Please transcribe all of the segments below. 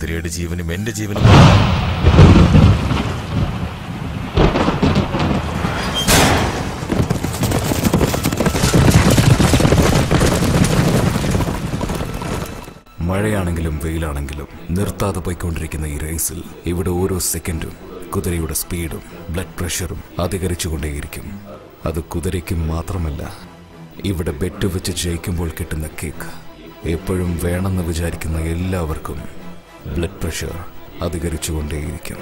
കുതിരയുടെ ജീവനും എന്റെ ജീവനും മഴയാണെങ്കിലും വെയിലാണെങ്കിലും നിർത്താതെ പോയിക്കൊണ്ടിരിക്കുന്ന ഈ റേസിൽ ഇവിടെ ഓരോ സെക്കൻഡും കുതിരയുടെ സ്പീഡും ബ്ലഡ് പ്രഷറും അധികരിച്ചുകൊണ്ടേയിരിക്കും അത് കുതിരയ്ക്കും മാത്രമല്ല ഇവിടെ ബെറ്റ് വെച്ച് ജയിക്കുമ്പോൾ കിട്ടുന്ന കേക്ക് എപ്പോഴും വേണമെന്ന് വിചാരിക്കുന്ന എല്ലാവർക്കും ബ്ലഡ് പ്രഷർ അധികരിച്ചുകൊണ്ടേയിരിക്കും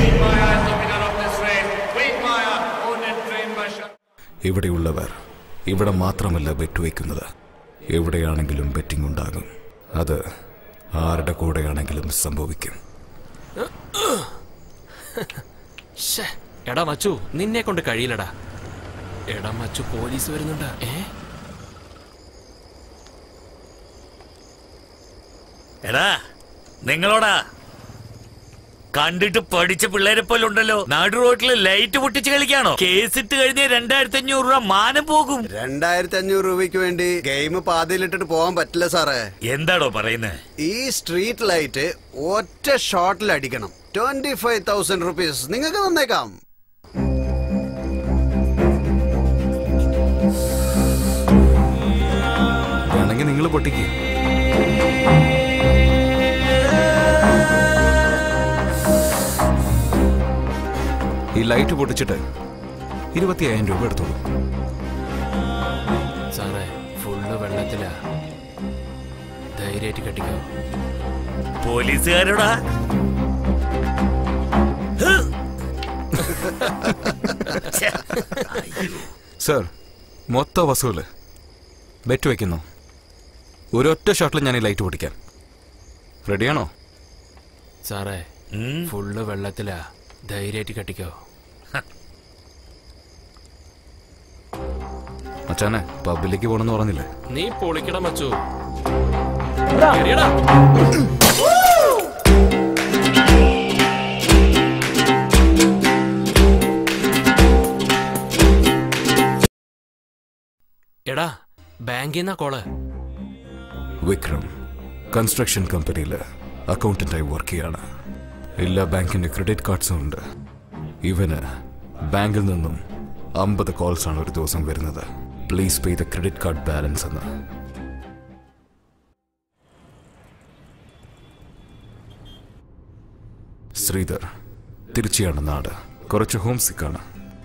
ഇവിടെയുള്ളവർ ഇവിടെ മാത്രമല്ല ബെറ്റ് വയ്ക്കുന്നത് എവിടെയാണെങ്കിലും ബെറ്റിംഗ് ഉണ്ടാകും അത് ആരുടെ കൂടെയാണെങ്കിലും സംഭവിക്കും ശ്ശേ, എടാ മച്ചു നിന്നെ കൊണ്ട് കഴിയില്ലടാ എടാ മച്ചു പോലീസ് വരുന്നുണ്ട് ഏ എടാ നിങ്ങളോടാ കണ്ടിട്ട് പഠിച്ച പിള്ളേരെ പോലെ ഉണ്ടല്ലോ നാടു റോട്ടില് ലൈറ്റ് പൊട്ടിച്ച് കളിക്കാണോ കേസിട്ട് കഴിഞ്ഞ രണ്ടായിരത്തി അഞ്ഞൂറ് രൂപ മാനം പോകും രണ്ടായിരത്തി അഞ്ഞൂറ് രൂപയ്ക്ക് വേണ്ടി ഗെയിം പാതിയിലിട്ടിട്ട് പോകാൻ പറ്റില്ല സാറേ എന്താടോ പറയുന്നത് ഈ സ്ട്രീറ്റ് ലൈറ്റ് ഒറ്റ ഷോട്ടിൽ അടിക്കണം ട്വന്റി ഫൈവ് തൗസൻഡ് റുപ്പീസ് നിങ്ങൾക്ക് തന്നേക്കാം വേണമെങ്കിൽ നിങ്ങൾ പൊട്ടിക്കുക ഈ ലൈറ്റ് പൊട്ടിച്ചിട്ട് ഇരുപത്തി അയ്യായിരം രൂപ എടുത്തോളൂ സാറേ ഫുള്ള് വെള്ളത്തിലാ ധൈര്യമായിട്ട് കെട്ടിക്കോ പോലീസുകാരോടാ സർ മൊത്ത വസൂല് ബെറ്റ് വയ്ക്കുന്നു ഒരൊറ്റ ഷോട്ടിൽ ഞാൻ ഈ ലൈറ്റ് പൊട്ടിക്കാം റെഡിയാണോ സാറേ ഫുള്ള് വെള്ളത്തിലാ ധൈര്യമായിട്ട് കെട്ടിക്കോ അച്ഛനെ പബ്ബിലേക്ക് പോകണമെന്ന് പറഞ്ഞില്ലേ നീ പൊളിക്കട മച്ചു എറിയടാ. എടാ ബാങ്കിൽ നിന്നാ കോള് വിക്രം കൺസ്ട്രക്ഷൻ കമ്പനിയിൽ അക്കൗണ്ടന്റായി വർക്ക് ചെയ്യാണ് എല്ലാ ബാങ്കിന്റെ ക്രെഡിറ്റ് കാർഡ്സും ഉണ്ട് ഇവന് ബാങ്കിൽ നിന്നും അമ്പത് കോൾസ് ആണ് ഒരു ദിവസം വരുന്നത് please pay the credit card balance എന്ന് ശ്രീധർ തിരുച്ചിയാണ് നാട് കുറച്ച് ഹോം സിക്കാണ്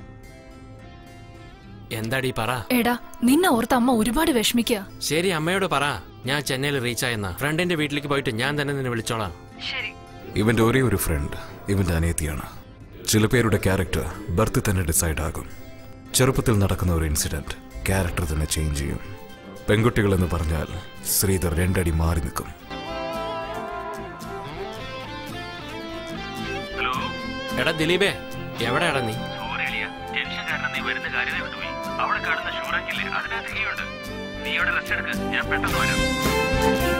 എന്താടി പറ എടാ നിന്നെ ഓർത്ത് അമ്മ ഒരുപാട് വിഷമിക്കുക ശരി അമ്മയോട് പറ ഞാൻ ചെന്നൈയിൽ റീച്ച് ആയെന്ന ഫ്രണ്ടിന്റെ വീട്ടിലേക്ക് പോയിട്ട് ഞാൻ തന്നെ നിന്നെ വിളിച്ചോളാം ഇവന്റെ ഒരേ ഒരു ഫ്രണ്ട് ഇവന്റെ അനിയത്തിയാണ് ചില പേരുടെ ക്യാരക്ടർ ബർത്ത് തന്നെ ഡിസൈഡ് ആകും ചെറുപ്പത്തിൽ നടക്കുന്ന ഒരു ഇൻസിഡന്റ് ക്യാരക്ടർ തന്നെ ചേഞ്ച് ചെയ്യും പെൺകുട്ടികൾ എന്ന് പറഞ്ഞാൽ ശ്രീധർ രണ്ടടി മാറി നിൽക്കും എടാ ദിലീപേ എവിടെയാടാ നീ ടെൻഷൻ കാരണം നീ വരുന്ന കാര്യമേ വിട്ടുപോയി അവിടെ കാണുന്ന ഷൂറാക്കില്ലേ അതിനകത്ത് കീയുണ്ട് നീ ഇവിടെ റെസ്റ്റ് എടുക്ക് ഞാൻ പെട്ടെന്ന് വരാം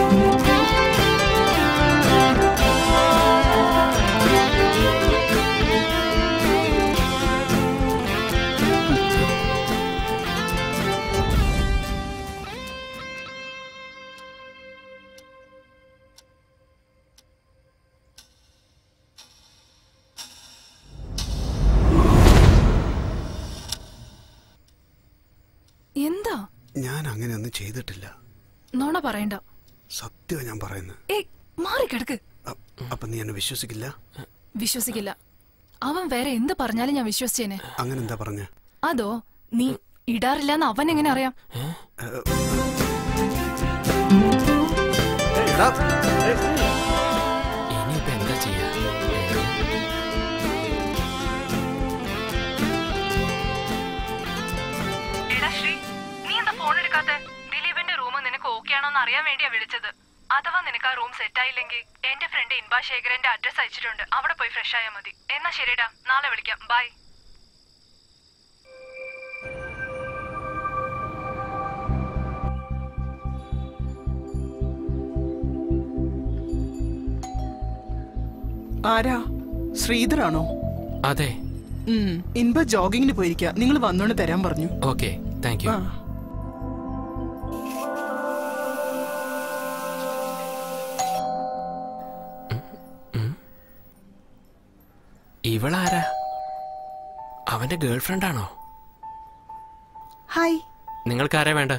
എന്താ ഞാൻ അങ്ങനെയൊന്നും ചെയ്തിട്ടില്ല നോണ പറയണ്ട സത്യമാണ് ഞാൻ പറയുന്നത് ഏ മാറി കിടക്ക് അപ്പൊ നീ എന്നെ വിശ്വസിക്കില്ല വിശ്വസിക്കില്ല അവൻ വേറെ എന്ത് പറഞ്ഞാലും ഞാൻ വിശ്വസിച്ചേനെ അങ്ങനെ എന്താ പറഞ്ഞ അതോ നീ ഇടാറില്ലെന്ന് അവൻ എങ്ങനെ അറിയാം ഇനിയിപ്പോ എന്താ ചെയ്യാ എടാ ശ്രീ നീ എന്താ ഫോൺ എടുക്കാത്തെ ദിലീപിന്റെ റൂം നിനക്ക് ഓക്കെ ആണോന്ന് അറിയാൻ വേണ്ടിയാ വിളിച്ചത് അഥവാ നിനക്ക് ആ റൂം സെറ്റ് ആയില്ലെങ്കിൽ എന്റെ ഫ്രണ്ട് ഇൻബാ ശേഖരന്റെ അഡ്രസ് അയച്ചിട്ടുണ്ട് അവിടെ പോയി ഫ്രഷ് ആയാൽ മതി എന്നാ ശരിടാ നാളെ വിളിക്കാം ബൈ ആരാ ശ്രീധറാണോ അതെ ഉം, ഇൻപ ജോഗിങ്ങിന് പോയിരിക്കുക നിങ്ങൾ വന്നോണ്ട് തരാൻ പറഞ്ഞു ഓക്കെ താങ്ക് യു ആ. ഇവളാരാ അവന്റെ ഗേൾഫ്രണ്ട് ആണോ ഹായ് നിങ്ങൾക്കാരാ വേണ്ട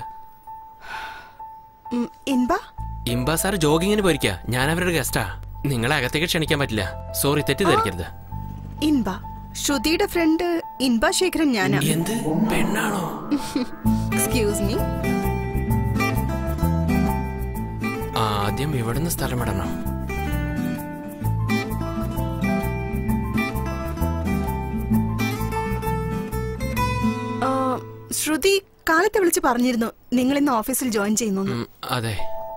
ഉം, ഇൻബ ഇംബ സാർ ജോഗിങ്ങിന് പോയിരിക്കാ ഞാൻ അവരുടെ ഗസ്റ്റാ നിങ്ങളെ അകത്തേക്ക് ക്ഷണിക്കാൻ പറ്റില്ല സോറി തെറ്റിദ്ധരിക്കരുത് ഇൻബ ശ്രുതിയുടെ ഫ്രണ്ട് ഇൻബ ശേഖരൻ ഞാനാ എന്ത് പെണ്ണാണോ എക്സ്ക്യൂസ് മീ ആദ്യം ഇവിടുന്ന് സ്ഥലം വിടണം ശ്രുതി കാലത്തെ വിളിച്ച് പറഞ്ഞിരുന്നു നിങ്ങൾ ഇന്ന് ഓഫീസിൽ ജോയിൻ ചെയ്യുന്നു ഉം, അതെ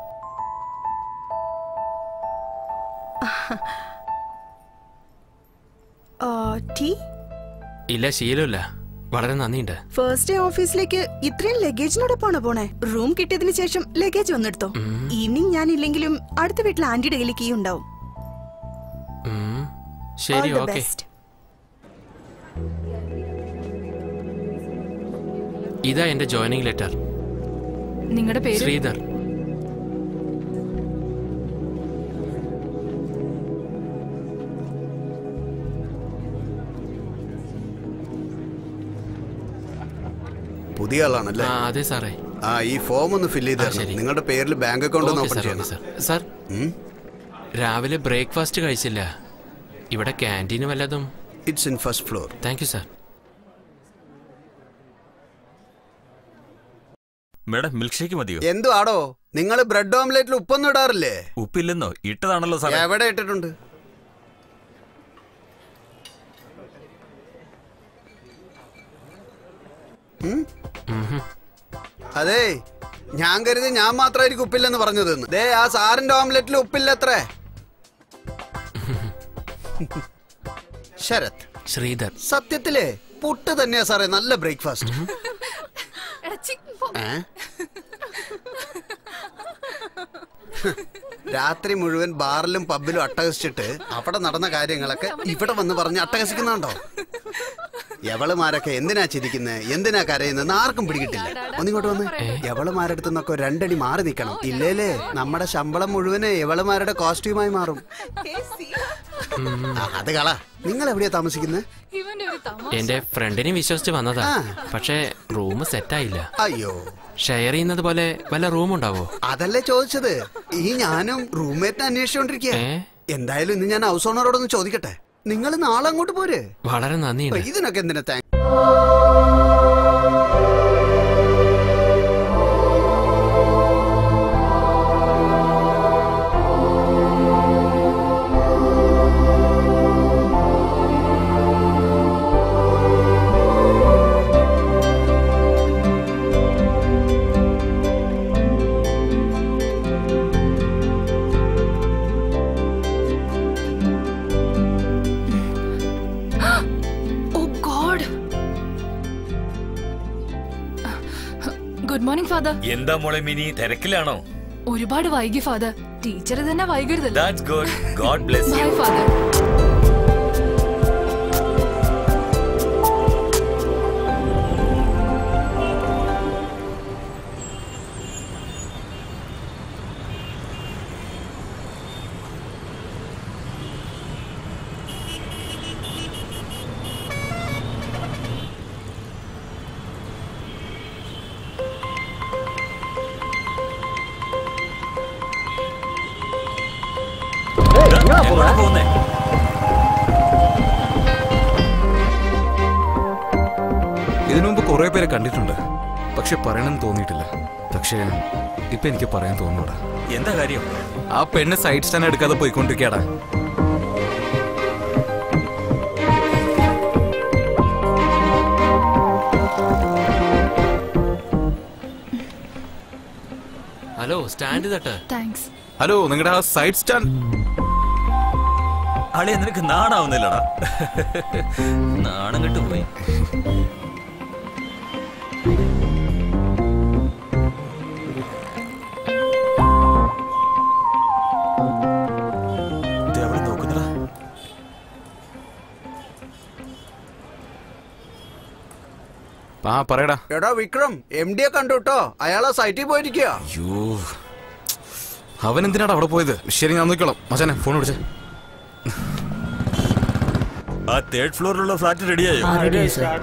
ടീ ഇല്ല ശീലമില്ല വളരെ നന്ദിയുണ്ട് ഫസ്റ്റ് ഡേ ഓഫീസിലേക്ക് ഇത്രയും ലഗേജിനോടൊപ്പമാണോ പോണേ റൂം കിട്ടിയതിന് ശേഷം ലഗേജ് വന്നെടുത്തോ ഈവനിങ് ഞാൻ ഇല്ലെങ്കിലും അടുത്ത വീട്ടിൽ ആന്റിയുടെ കയ്യിൽ കീ ഉണ്ടാവും ഉം, All ശരി the ഓക്കെ best. ഇതാ എന്റെ ജോയിനിങ് ലെറ്റർ നിങ്ങളുടെ പേര് ശ്രീധർ പുതിയ ആളാണല്ലേ ആ അതെ സാറേ ആ ഈ ഫോം ഒന്ന് ഫില്ല് ചെയ്ത് ആ, തരണം ശരി. നിങ്ങളുടെ പേരിൽ ബാങ്ക് അക്കൗണ്ട് ഒന്ന് ഓക്കെ ഓപ്പൺ സാർ ഓക്കെ ചെയ്യണം സാർ സാർ ഉം? രാവിലെ ബ്രേക്ക്ഫാസ്റ്റ് കഴിച്ചില്ല ഇവിടെ ക്യാൻറ്റീന് വല്ലതും it's in first floor thank you sir madam milk shake മതിയോ എന്തു ആടോ നിങ്ങൾ ബ്രെഡ് ഓംലെറ്റിൽ ഉപ്പൊന്നും ഇടാറില്ലേ ഉപ്പില്ലെന്നോ ഇട്ടതാണല്ലോ സാറേ എവിടെ ഇട്ടിട്ടുണ്ട് ഉം? അതെ ഞാൻ കരുതി ഞാൻ മാത്രമായിരിക്കും ഉപ്പില്ലെന്ന് പറഞ്ഞത് ദേ ആ സാറിന്റെ ഓംലെറ്റിൽ ഉപ്പില്ലത്രേ ശരത് ശ്രീധർ സത്യത്തിലേ പുട്ട് തന്നെയാ സാറേ നല്ല ബ്രേക്ക്ഫാസ്റ്റ് ഏ രാത്രി മുഴുവൻ ബാറിലും പബ്ബിലും അട്ടഹസിച്ചിട്ട് അവിടെ നടന്ന കാര്യങ്ങളൊക്കെ ഇവിടെ വന്ന് പറഞ്ഞ് അട്ടഹസിക്കുന്നുണ്ടോ എവളുമാരൊക്കെ എന്തിനാ ചിരിക്കുന്നത് എന്തിനാ കരയുന്നത് ആർക്കും പിടികിട്ടില്ല ഒന്നിങ്ങോട്ട് വന്ന് എവളുമാരടുത്ത് നിന്നൊക്കെ രണ്ടടി മാറി നിൽക്കണം ഇല്ലേലേ നമ്മുടെ ശമ്പളം മുഴുവന് എവളുമാരുടെ കോസ്റ്റ്യൂമായി മാറും ആ, അത് കള നിങ്ങൾ എവിടെയാ താമസിക്കുന്നത് ഇവന്റെ ഒരു തമാശ എന്റെ ഫ്രണ്ടിനെ വിശ്വസിച്ച് വന്നതാ ആ. പക്ഷേ റൂം സെറ്റായില്ല അയ്യോ ഷെയർ ചെയ്യുന്നത് പോലെ വല്ല റൂം ഉണ്ടാവോ അതല്ലേ ചോദിച്ചത് ഈ ഞാനും റൂംമേറ്റിനെ അന്വേഷിച്ചോണ്ടിരിക്കുക ഏ? എന്തായാലും ഇന്ന് ഞാൻ ഹൗസ് ഓണറോടൊന്ന് ചോദിക്കട്ടെ നിങ്ങൾ നാളെ അങ്ങോട്ട് പോര് വളരെ നന്ദിയുണ്ട് ഇതിനൊക്കെ എന്തിനാ thank oh God good morning father എന്താ മോളെ മിനി തിരക്കിലാണോ ഒരുപാട് വൈകി ഫാദർ ടീച്ചർ തന്നെ വൈകരുതല്ലോ that's good God bless bye you father എങ്ങോട്ടാ പോകുന്നേ ഇതിനു മുമ്പ് കുറെ പേരെ കണ്ടിട്ടുണ്ട് പക്ഷെ പറയണമെന്ന് തോന്നിയിട്ടില്ല പക്ഷേ ഇപ്പൊ എനിക്ക് പറയാൻ തോന്നൂടാ എന്താ കാര്യം ആ പെണ്ണ് സൈഡ് സ്റ്റാൻഡ് എടുക്കാതെ പോയിക്കൊണ്ടിരിക്കടാ ഹലോ സ്റ്റാൻഡ് തട്ട് താങ്ക്സ് ഹലോ നിങ്ങളുടെ ആ സൈഡ് സ്റ്റാൻഡ് അളിയ നിനക്ക് നാണാവുന്നില്ലടാ നാണം കെട്ടു പോയി ദേ അവിടെ നോക്കുന്നെടാ. ആ പറയടാ എടാ വിക്രം എം ഡിയെ കണ്ടു കേട്ടോ അയാളെ സൈറ്റിൽ പോയിരിക്കുക അയ്യോ അവൻ എന്തിനാടാ അവിടെ പോയത് ശരി ഞാൻ നോക്കിക്കോളാം മച്ചാനെ ഫോൺ വിളിച്ചേ ആ തേർഡ് ഫ്ലോറിലുള്ള ഫ്ലാറ്റ് റെഡിയായോ ആ റെഡി സർ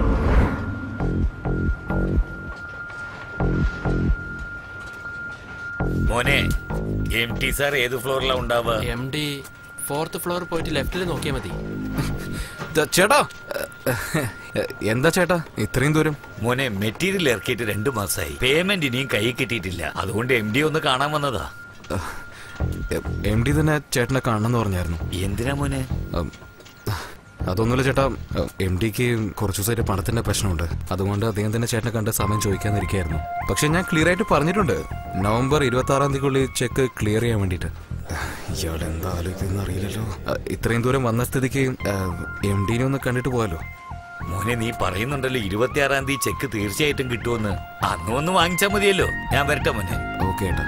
മോനെ എം ടി സാർ ഏത് ഫ്ലോറിലാ ഉണ്ടാവുക എം ഡി ഫോർത്ത് ഫ്ലോർ പോയിട്ട് ലെഫ്റ്റിൽ നോക്കിയാൽ മതി ദ- ചേട്ടാ എന്താ ചേട്ടാ ഇത്രയും ദൂരം മോനെ മെറ്റീരിയൽ ഇറക്കിയിട്ട് രണ്ടു മാസമായി പേയ്മെന്റ് ഇനിയും കൈ കിട്ടിയിട്ടില്ല അതുകൊണ്ട് എം ഡി ഒന്ന് കാണാൻ വന്നതാ എം ഡി തന്നെ ചേട്ടനെ കാണണമെന്ന് പറഞ്ഞായിരുന്നു എന്തിനാ മോനെ ഉം, അതൊന്നുമില്ല ചേട്ടാ എം ഡിക്ക് കുറച്ചു ദിവസമായിട്ട് പണത്തിന്റെ പ്രശ്നമുണ്ട് അതുകൊണ്ട് അദ്ദേഹം തന്നെ ചേട്ടനെ കണ്ട് സമയം ചോദിക്കാന്നിരിക്കായിരുന്നു പക്ഷെ ഞാൻ ക്ലിയർ ആയിട്ട് പറഞ്ഞിട്ടുണ്ട് നവംബർ ഇരുപത്തി ആറാം തീയതിക്കുള്ളിൽ ചെക്ക് ക്ലിയർ ചെയ്യാൻ വേണ്ടിയിട്ട് ഇയാൾ എന്താ ആലോചിക്കുന്ന അറിയില്ലല്ലോ അഹ്, ഇത്രയും ദൂരം വന്ന സ്ഥിതിക്ക് എം ഡിനെ ഒന്ന് കണ്ടിട്ട് പോകാലോ മോനെ നീ പറയുന്നുണ്ടല്ലോ ഇരുപത്തിയാറാം തീയതി ചെക്ക് തീർച്ചയായിട്ടും കിട്ടുമെന്ന് അന്ന് ഒന്ന് വാങ്ങിച്ചാൽ മതിയല്ലോ ഞാൻ വരട്ടെ മോനെ ഓക്കെ ഏട്ടാ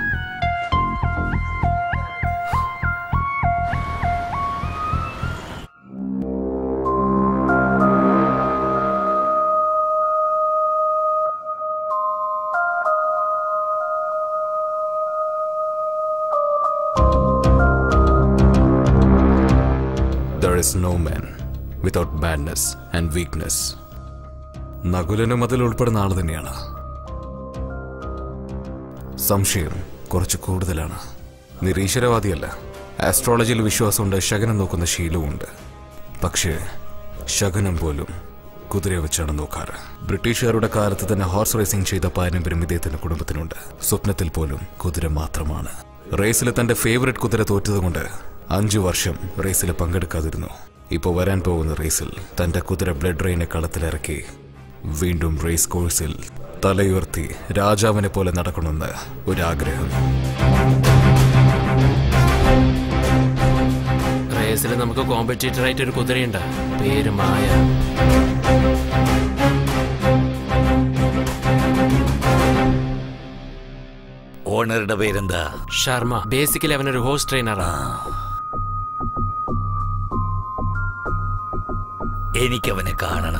There is no man without badness and weakness. നകുലനും അതിൽ ഉൾപ്പെടുന്ന ആൾ തന്നെയാണ് സംശയം കുറച്ച് കൂടുതലാണ് നിരീശ്വരവാദിയല്ല ആസ്ട്രോളജിയിൽ വിശ്വാസമുണ്ട് ശകനം നോക്കുന്ന ശീലവുമുണ്ട് പക്ഷേ ശകനം പോലും കുതിരയെ വെച്ചാണ് നോക്കാറ് ബ്രിട്ടീഷുകാരുടെ കാലത്ത് തന്നെ ഹോർസ് റേസിംഗ് ചെയ്ത പാരമ്പര്യം ഇദ്ദേഹത്തിന്റെ കുടുംബത്തിനുണ്ട് സ്വപ്നത്തിൽ പോലും കുതിര മാത്രമാണ് റേസിൽ തന്റെ ഫേവറേറ്റ് കുതിര തോറ്റതുകൊണ്ട് അഞ്ചു വർഷം റേസിൽ പങ്കെടുക്കാതിരുന്നു ഇപ്പോൾ വരാൻ പോകുന്ന റേസിൽ തന്റെ കുതിര ബ്ലഡ് റെയിനെ കളത്തിലിറക്കി വീണ്ടും റേസ് കോഴ്സിൽ തലയുയർത്തി രാജാവിനെ പോലെ നടക്കണമെന്ന് ഒരാഗ്രഹം റേസിൽ നമുക്ക് കോമ്പറ്റീറ്റർ ആയിട്ട് ഒരു കുതിരയുണ്ട് പേര് മായ ഓണറുടെ പേരെന്താ ശർമ്മ ബേസിക്കലി അവനൊരു ഹോസ്റ്റ് ട്രെയിനറാണ് എനിക്കവനെ കാണണം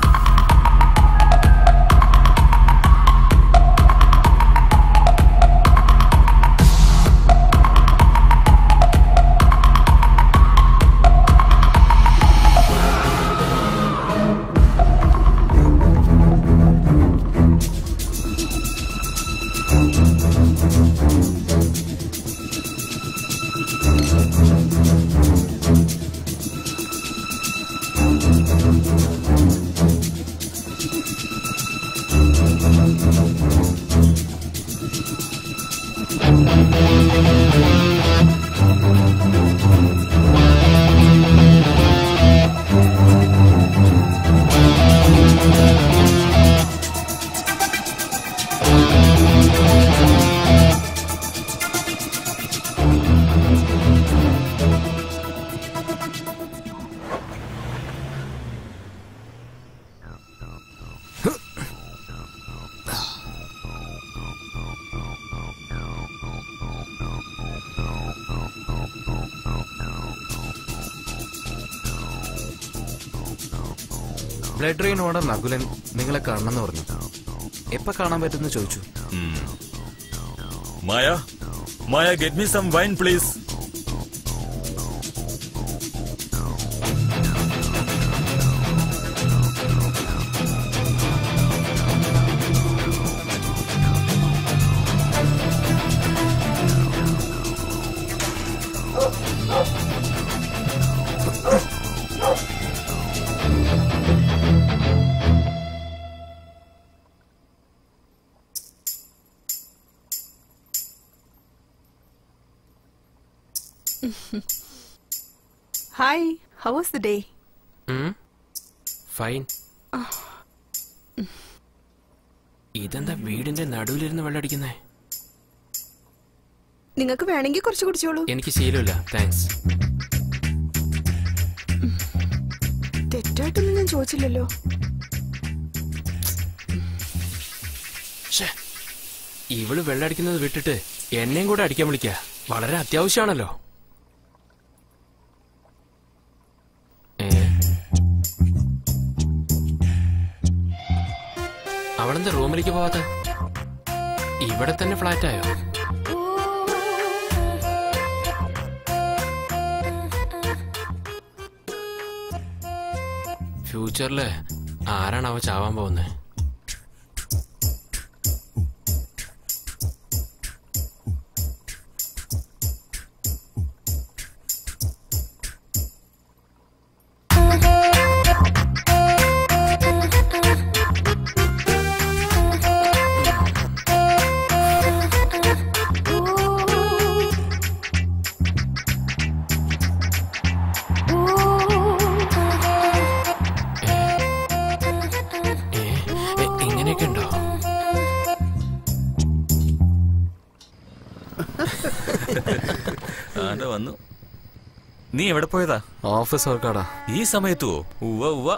ബ്ലഡ് റെയിൻ ഓർഡർ നകുലൻ നിങ്ങളെ കാണണമെന്ന് പറഞ്ഞു എപ്പോ കാണാൻ പറ്റുമെന്ന് ചോദിച്ചു Maya Maya get me some wine please hi how was the day fine ഇതെന്താ വീടിന്റെ നടുവിലിരുന്ന് വെള്ളമടിക്കുന്നേ നിങ്ങൾക്ക് വേണമെങ്കിൽ കുറച്ച് കുടിച്ചോളൂ എനിക്ക് ശീലമില്ല താങ്ക്സ് തെറ്റായിട്ടൊന്നും ഞാൻ ചോദിച്ചില്ലല്ലോ ശ്ശേ, ഇവള് വെള്ളമടിക്കുന്നത് വിട്ടിട്ട് എന്നെയും കൂടെ അടിക്കാൻ വിളിക്ക വളരെ അത്യാവശ്യമാണല്ലോ ഏ? അവളെന്താ റൂമിലേക്ക് പോവാത്ത ഇവിടെ തന്നെ ഫ്ലാറ്റായോ ഫ്യൂച്ചറില് ആരാണ് അവ ചാവാൻ പോകുന്നത് ഇങ്ങനെയൊക്കെ ഉണ്ടോ ആണ്ട വന്നു നീ എവിടെ പോയതാ ഓഫീസ് വർക്കാടാ ഈ സമയത്തോ ഉവ്വ ഉവ്വ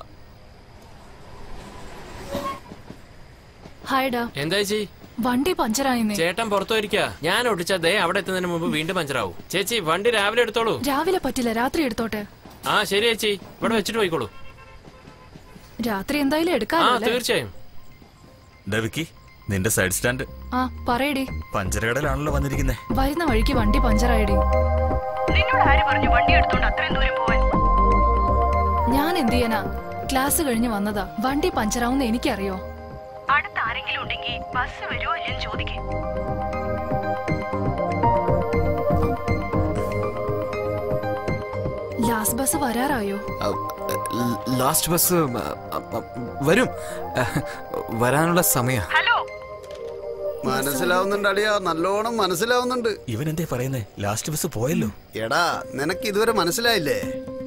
ഹായ്ഡാ എന്താ ചേച്ചി വണ്ടി പഞ്ചറായിന്നേ ചേട്ടൻ പുറത്തു പോയിരിക്കാ ഞാൻ ഒട്ടിച്ച ദേ അവിടെ എത്തുന്നതിന് മുമ്പ് വീണ്ടും പഞ്ചറാവും ചേച്ചി വണ്ടി രാവിലെ എടുത്തോളൂ രാവിലെ പറ്റില്ല രാത്രി എടുത്തോട്ടെ ആ ശരി ചേച്ചി ഇവിടെ വെച്ചിട്ട് പോയിക്കോളൂ രാത്രി എന്തായാലും ആ എടുക്കാമല്ലേ തീർച്ചയായും ഡവിക്കി നിന്റെ സൈഡ് സ്റ്റാൻഡ് ആ പറയടി പഞ്ചരകടലാണല്ലോ വന്നിരിക്കുന്നേ വരുന്ന വഴിക്ക് വണ്ടി പഞ്ചറായടി നിന്നോട് ആര് പറഞ്ഞു വണ്ടി എടുത്തോണ്ട് അത്രയും ദൂരം പോവാൻ ഞാൻ എന്ത് ചെയ്യാനാ ക്ലാസ് കഴിഞ്ഞ് വന്നതാ വണ്ടി പഞ്ചറാവുന്ന എനിക്കറിയോ അടുത്ത് ആരെങ്കിലും ഉണ്ടെങ്കിൽ ബസ് വരുമോ ഇല്ലെന്ന് ചോദിക്കേ ലാസ്റ്റ് ബസ് വരാറായോ ലാസ്റ്റ് ബസ് വരും വരാനുള്ള സമയ ഹലോ മനസ്സിലാവുന്നുണ്ട് അടിയാ നല്ലോണം മനസ്സിലാവുന്നുണ്ട് ഇവൻ എന്തേ പറയുന്നേ ലാസ്റ്റ് ബസ് പോയല്ലോ എടാ നിനക്ക് ഇതുവരെ മനസ്സിലായില്ലേ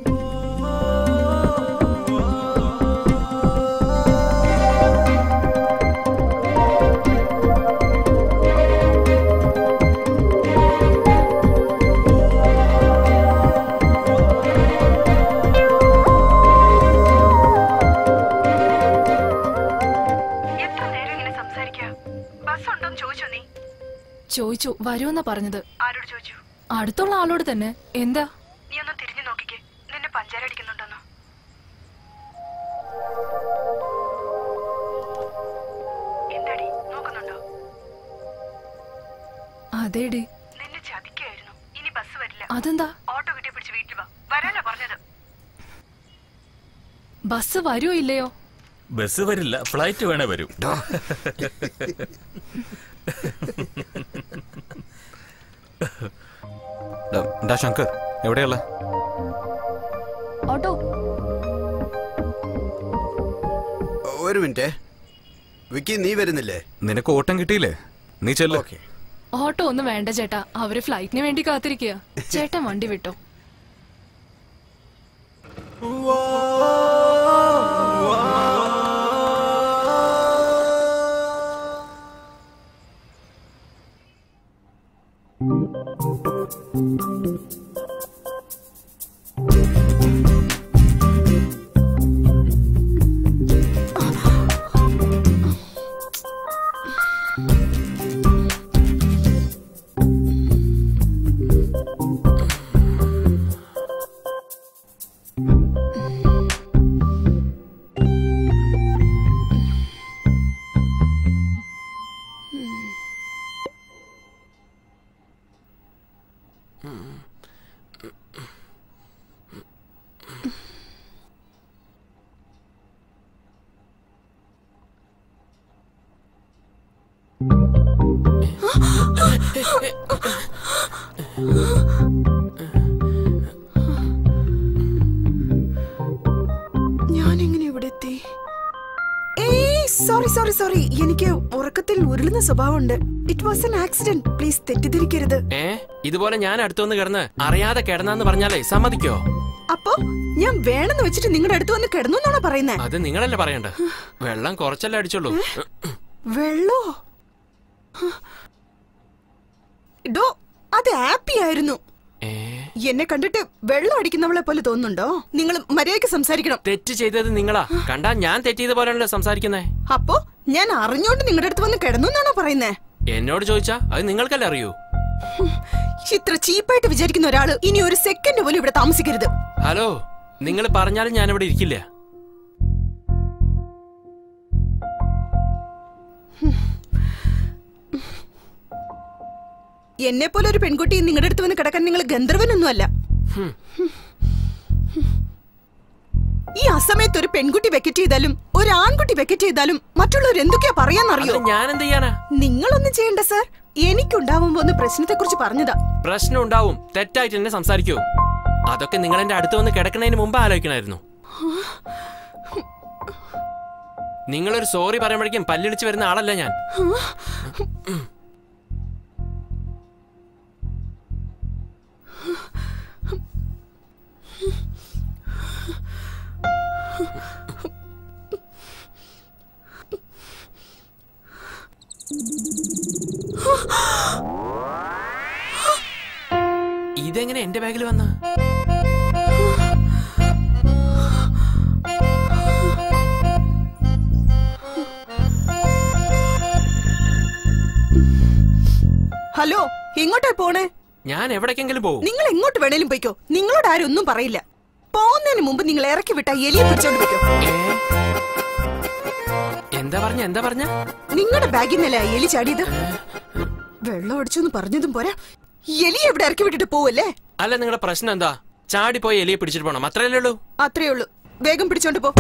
എത്ര നേരം ഇങ്ങനെ സംസാരിക്കുക ബസ് ഉണ്ടോന്ന് ചോദിച്ചോ നീ ചോദിച്ചു വരുമെന്നാ പറഞ്ഞത് ആരോട് ചോദിച്ചു അടുത്തുള്ള ആളോട് തന്നെ എന്താ നീ ഒന്ന് തിരിഞ്ഞു നോക്കിക്കേ നിന്നെ പഞ്ചാരടിക്കുന്നുണ്ടെന്നോ എന്താടി നോക്കുന്നുണ്ടോ അതേടി നിന്നെ ചതിക്കായിരുന്നു ഇനി ബസ് വരില്ല അതെന്താ ഓട്ടോ കിട്ടിയ പിടിച്ച് വീട്ടിൽ വാ വരാനാ പറഞ്ഞത് ബസ് വരുമോ ഇല്ലയോ ബസ് വരില്ല ഫ്ലൈറ്റ് വേണേ വരും ഡാ ശങ്കർ എവിടെയുള്ള ഓട്ടോ ഒരു മിനിറ്റ് വിക്കി നീ വരുന്നില്ലേ നിനക്ക് ഓട്ടം കിട്ടിയില്ലേ നീ ചെല്ല ഓക്കെ ഓട്ടോ ഒന്നും വേണ്ട ചേട്ടാ അവര് ഫ്ലൈറ്റിന് വേണ്ടി കാത്തിരിക്കുക ചേട്ടൻ വണ്ടി വിട്ടോ ഞാൻ എങ്ങനെ ഇവിടെ എത്തി ഏയ് സോറി സോറി സോറി എനിക്ക് ഉറക്കത്തിൽ ഉരുളുന്ന സ്വഭാവമുണ്ട് it was an accident please തെറ്റിദ്ധരിക്കരുത് ഏ ഇതുപോലെ ഞാൻ അടുത്തുവന്ന് കിടന്ന് അറിയാതെ കിടന്നാന്ന് പറഞ്ഞാലേ സമ്മതിക്കോ അപ്പോ ഞാൻ വേണമെന്ന് വെച്ചിട്ട് നിങ്ങളുടെ അടുത്ത് വന്ന് കിടന്നു എന്നാണോ പറയുന്നേ അത് നിങ്ങളല്ലേ പറയണ്ട വെള്ളം കുറച്ചല്ലേ അടിച്ചുള്ളൂ വെള്ളോ ഡോ അത് ഹാപ്പി ആയിരുന്നു ഏ എന്നെ കണ്ടിട്ട് വെള്ളം അടിക്കുന്നവളെ പോലെ തോന്നുന്നുണ്ടോ നിങ്ങൾ മര്യാദയ്ക്ക് സംസാരിക്കണം തെറ്റ് ചെയ്തത് നിങ്ങളാ കണ്ടാ ഞാൻ തെറ്റിയത് പോലെയാണല്ലോ സംസാരിക്കുന്നേ അപ്പോ ഞാൻ അറിഞ്ഞോണ്ട് നിങ്ങളുടെ അടുത്ത് വന്ന് കിടന്നു എന്നാണോ പറയുന്നേ എന്നോട് ചോദിച്ചാ അത് നിങ്ങൾക്കല്ലേ അറിയൂ ഇത്ര ചീപ്പായിട്ട് വിചാരിക്കുന്ന ഒരാള് ഇനി ഒരു സെക്കൻഡ് പോലും ഇവിടെ താമസിക്കരുത് ഹലോ നിങ്ങൾ പറഞ്ഞാലും ഞാൻ ഇവിടെ ഇരിക്കില്ല എന്നെ പോലെ ഒരു പെൺകുട്ടി നിങ്ങളുടെ അടുത്ത് വന്ന് കിടക്കാൻ നിങ്ങൾ ഗന്ധർവനൊന്നുമല്ല ഈ അസമയത്ത് ഒരു പെൺകുട്ടി വെക്കറ്റ് ചെയ്താലും ഒരു ആൺകുട്ടി വെക്കറ്റ് ചെയ്താലും മറ്റുള്ളവർ എന്തൊക്കെയാ പറയാന്നറിയോ ഞാൻ എന്ത് ചെയ്യാനാ നിങ്ങളൊന്നും ചെയ്യണ്ട സാർ എനിക്കുണ്ടാവുമ്പോ ഒന്ന് പ്രശ്നത്തെ കുറിച്ച് പറഞ്ഞതാ പ്രശ്നം ഉണ്ടാവും തെറ്റായിട്ട് എന്നെ സംസാരിക്കൂ അതൊക്കെ നിങ്ങൾ എന്റെ അടുത്ത് വന്ന് കിടക്കുന്നതിന് മുമ്പ് ആലോചിക്കണമായിരുന്നു നിങ്ങളൊരു സോറി പറയുമ്പോഴേക്കും പല്ലിടിച്ച് വരുന്ന ആളല്ല ഞാൻ ഇതെങ്ങനെ എന്റെ ബാഗിൽ വന്ന ഹലോ എങ്ങോട്ടാ പോണേ ഞാൻ എവിടേക്കെങ്കിലും പോകും നിങ്ങൾ എങ്ങോട്ട് വേണേലും പോയിക്കോ നിങ്ങളോട് ആരും ഒന്നും പറയില്ല പോകുന്നതിന് മുമ്പ് നിങ്ങൾ ഇറക്കി വിട്ട എലിയെ പിടിച്ചോണ്ട് പോയിക്കോ എന്താ പറഞ്ഞ എന്താ പറഞ്ഞ നിങ്ങളുടെ ബാഗിൽ നിന്നല്ലേ ആ എലി ചാടിയത് വെള്ളം അടിച്ചെന്ന് പറഞ്ഞതും പോരാ എലി എവിടെ ഇറക്കി വിട്ടിട്ട് പോവല്ലേ അല്ല നിങ്ങളുടെ പ്രശ്നം എന്താ ചാടിപ്പോയി എലിയെ പിടിച്ചിട്ട് പോണം അത്രയല്ലേ ഉള്ളൂ അത്രേ ഉള്ളൂ വേഗം പിടിച്ചോണ്ട് പോ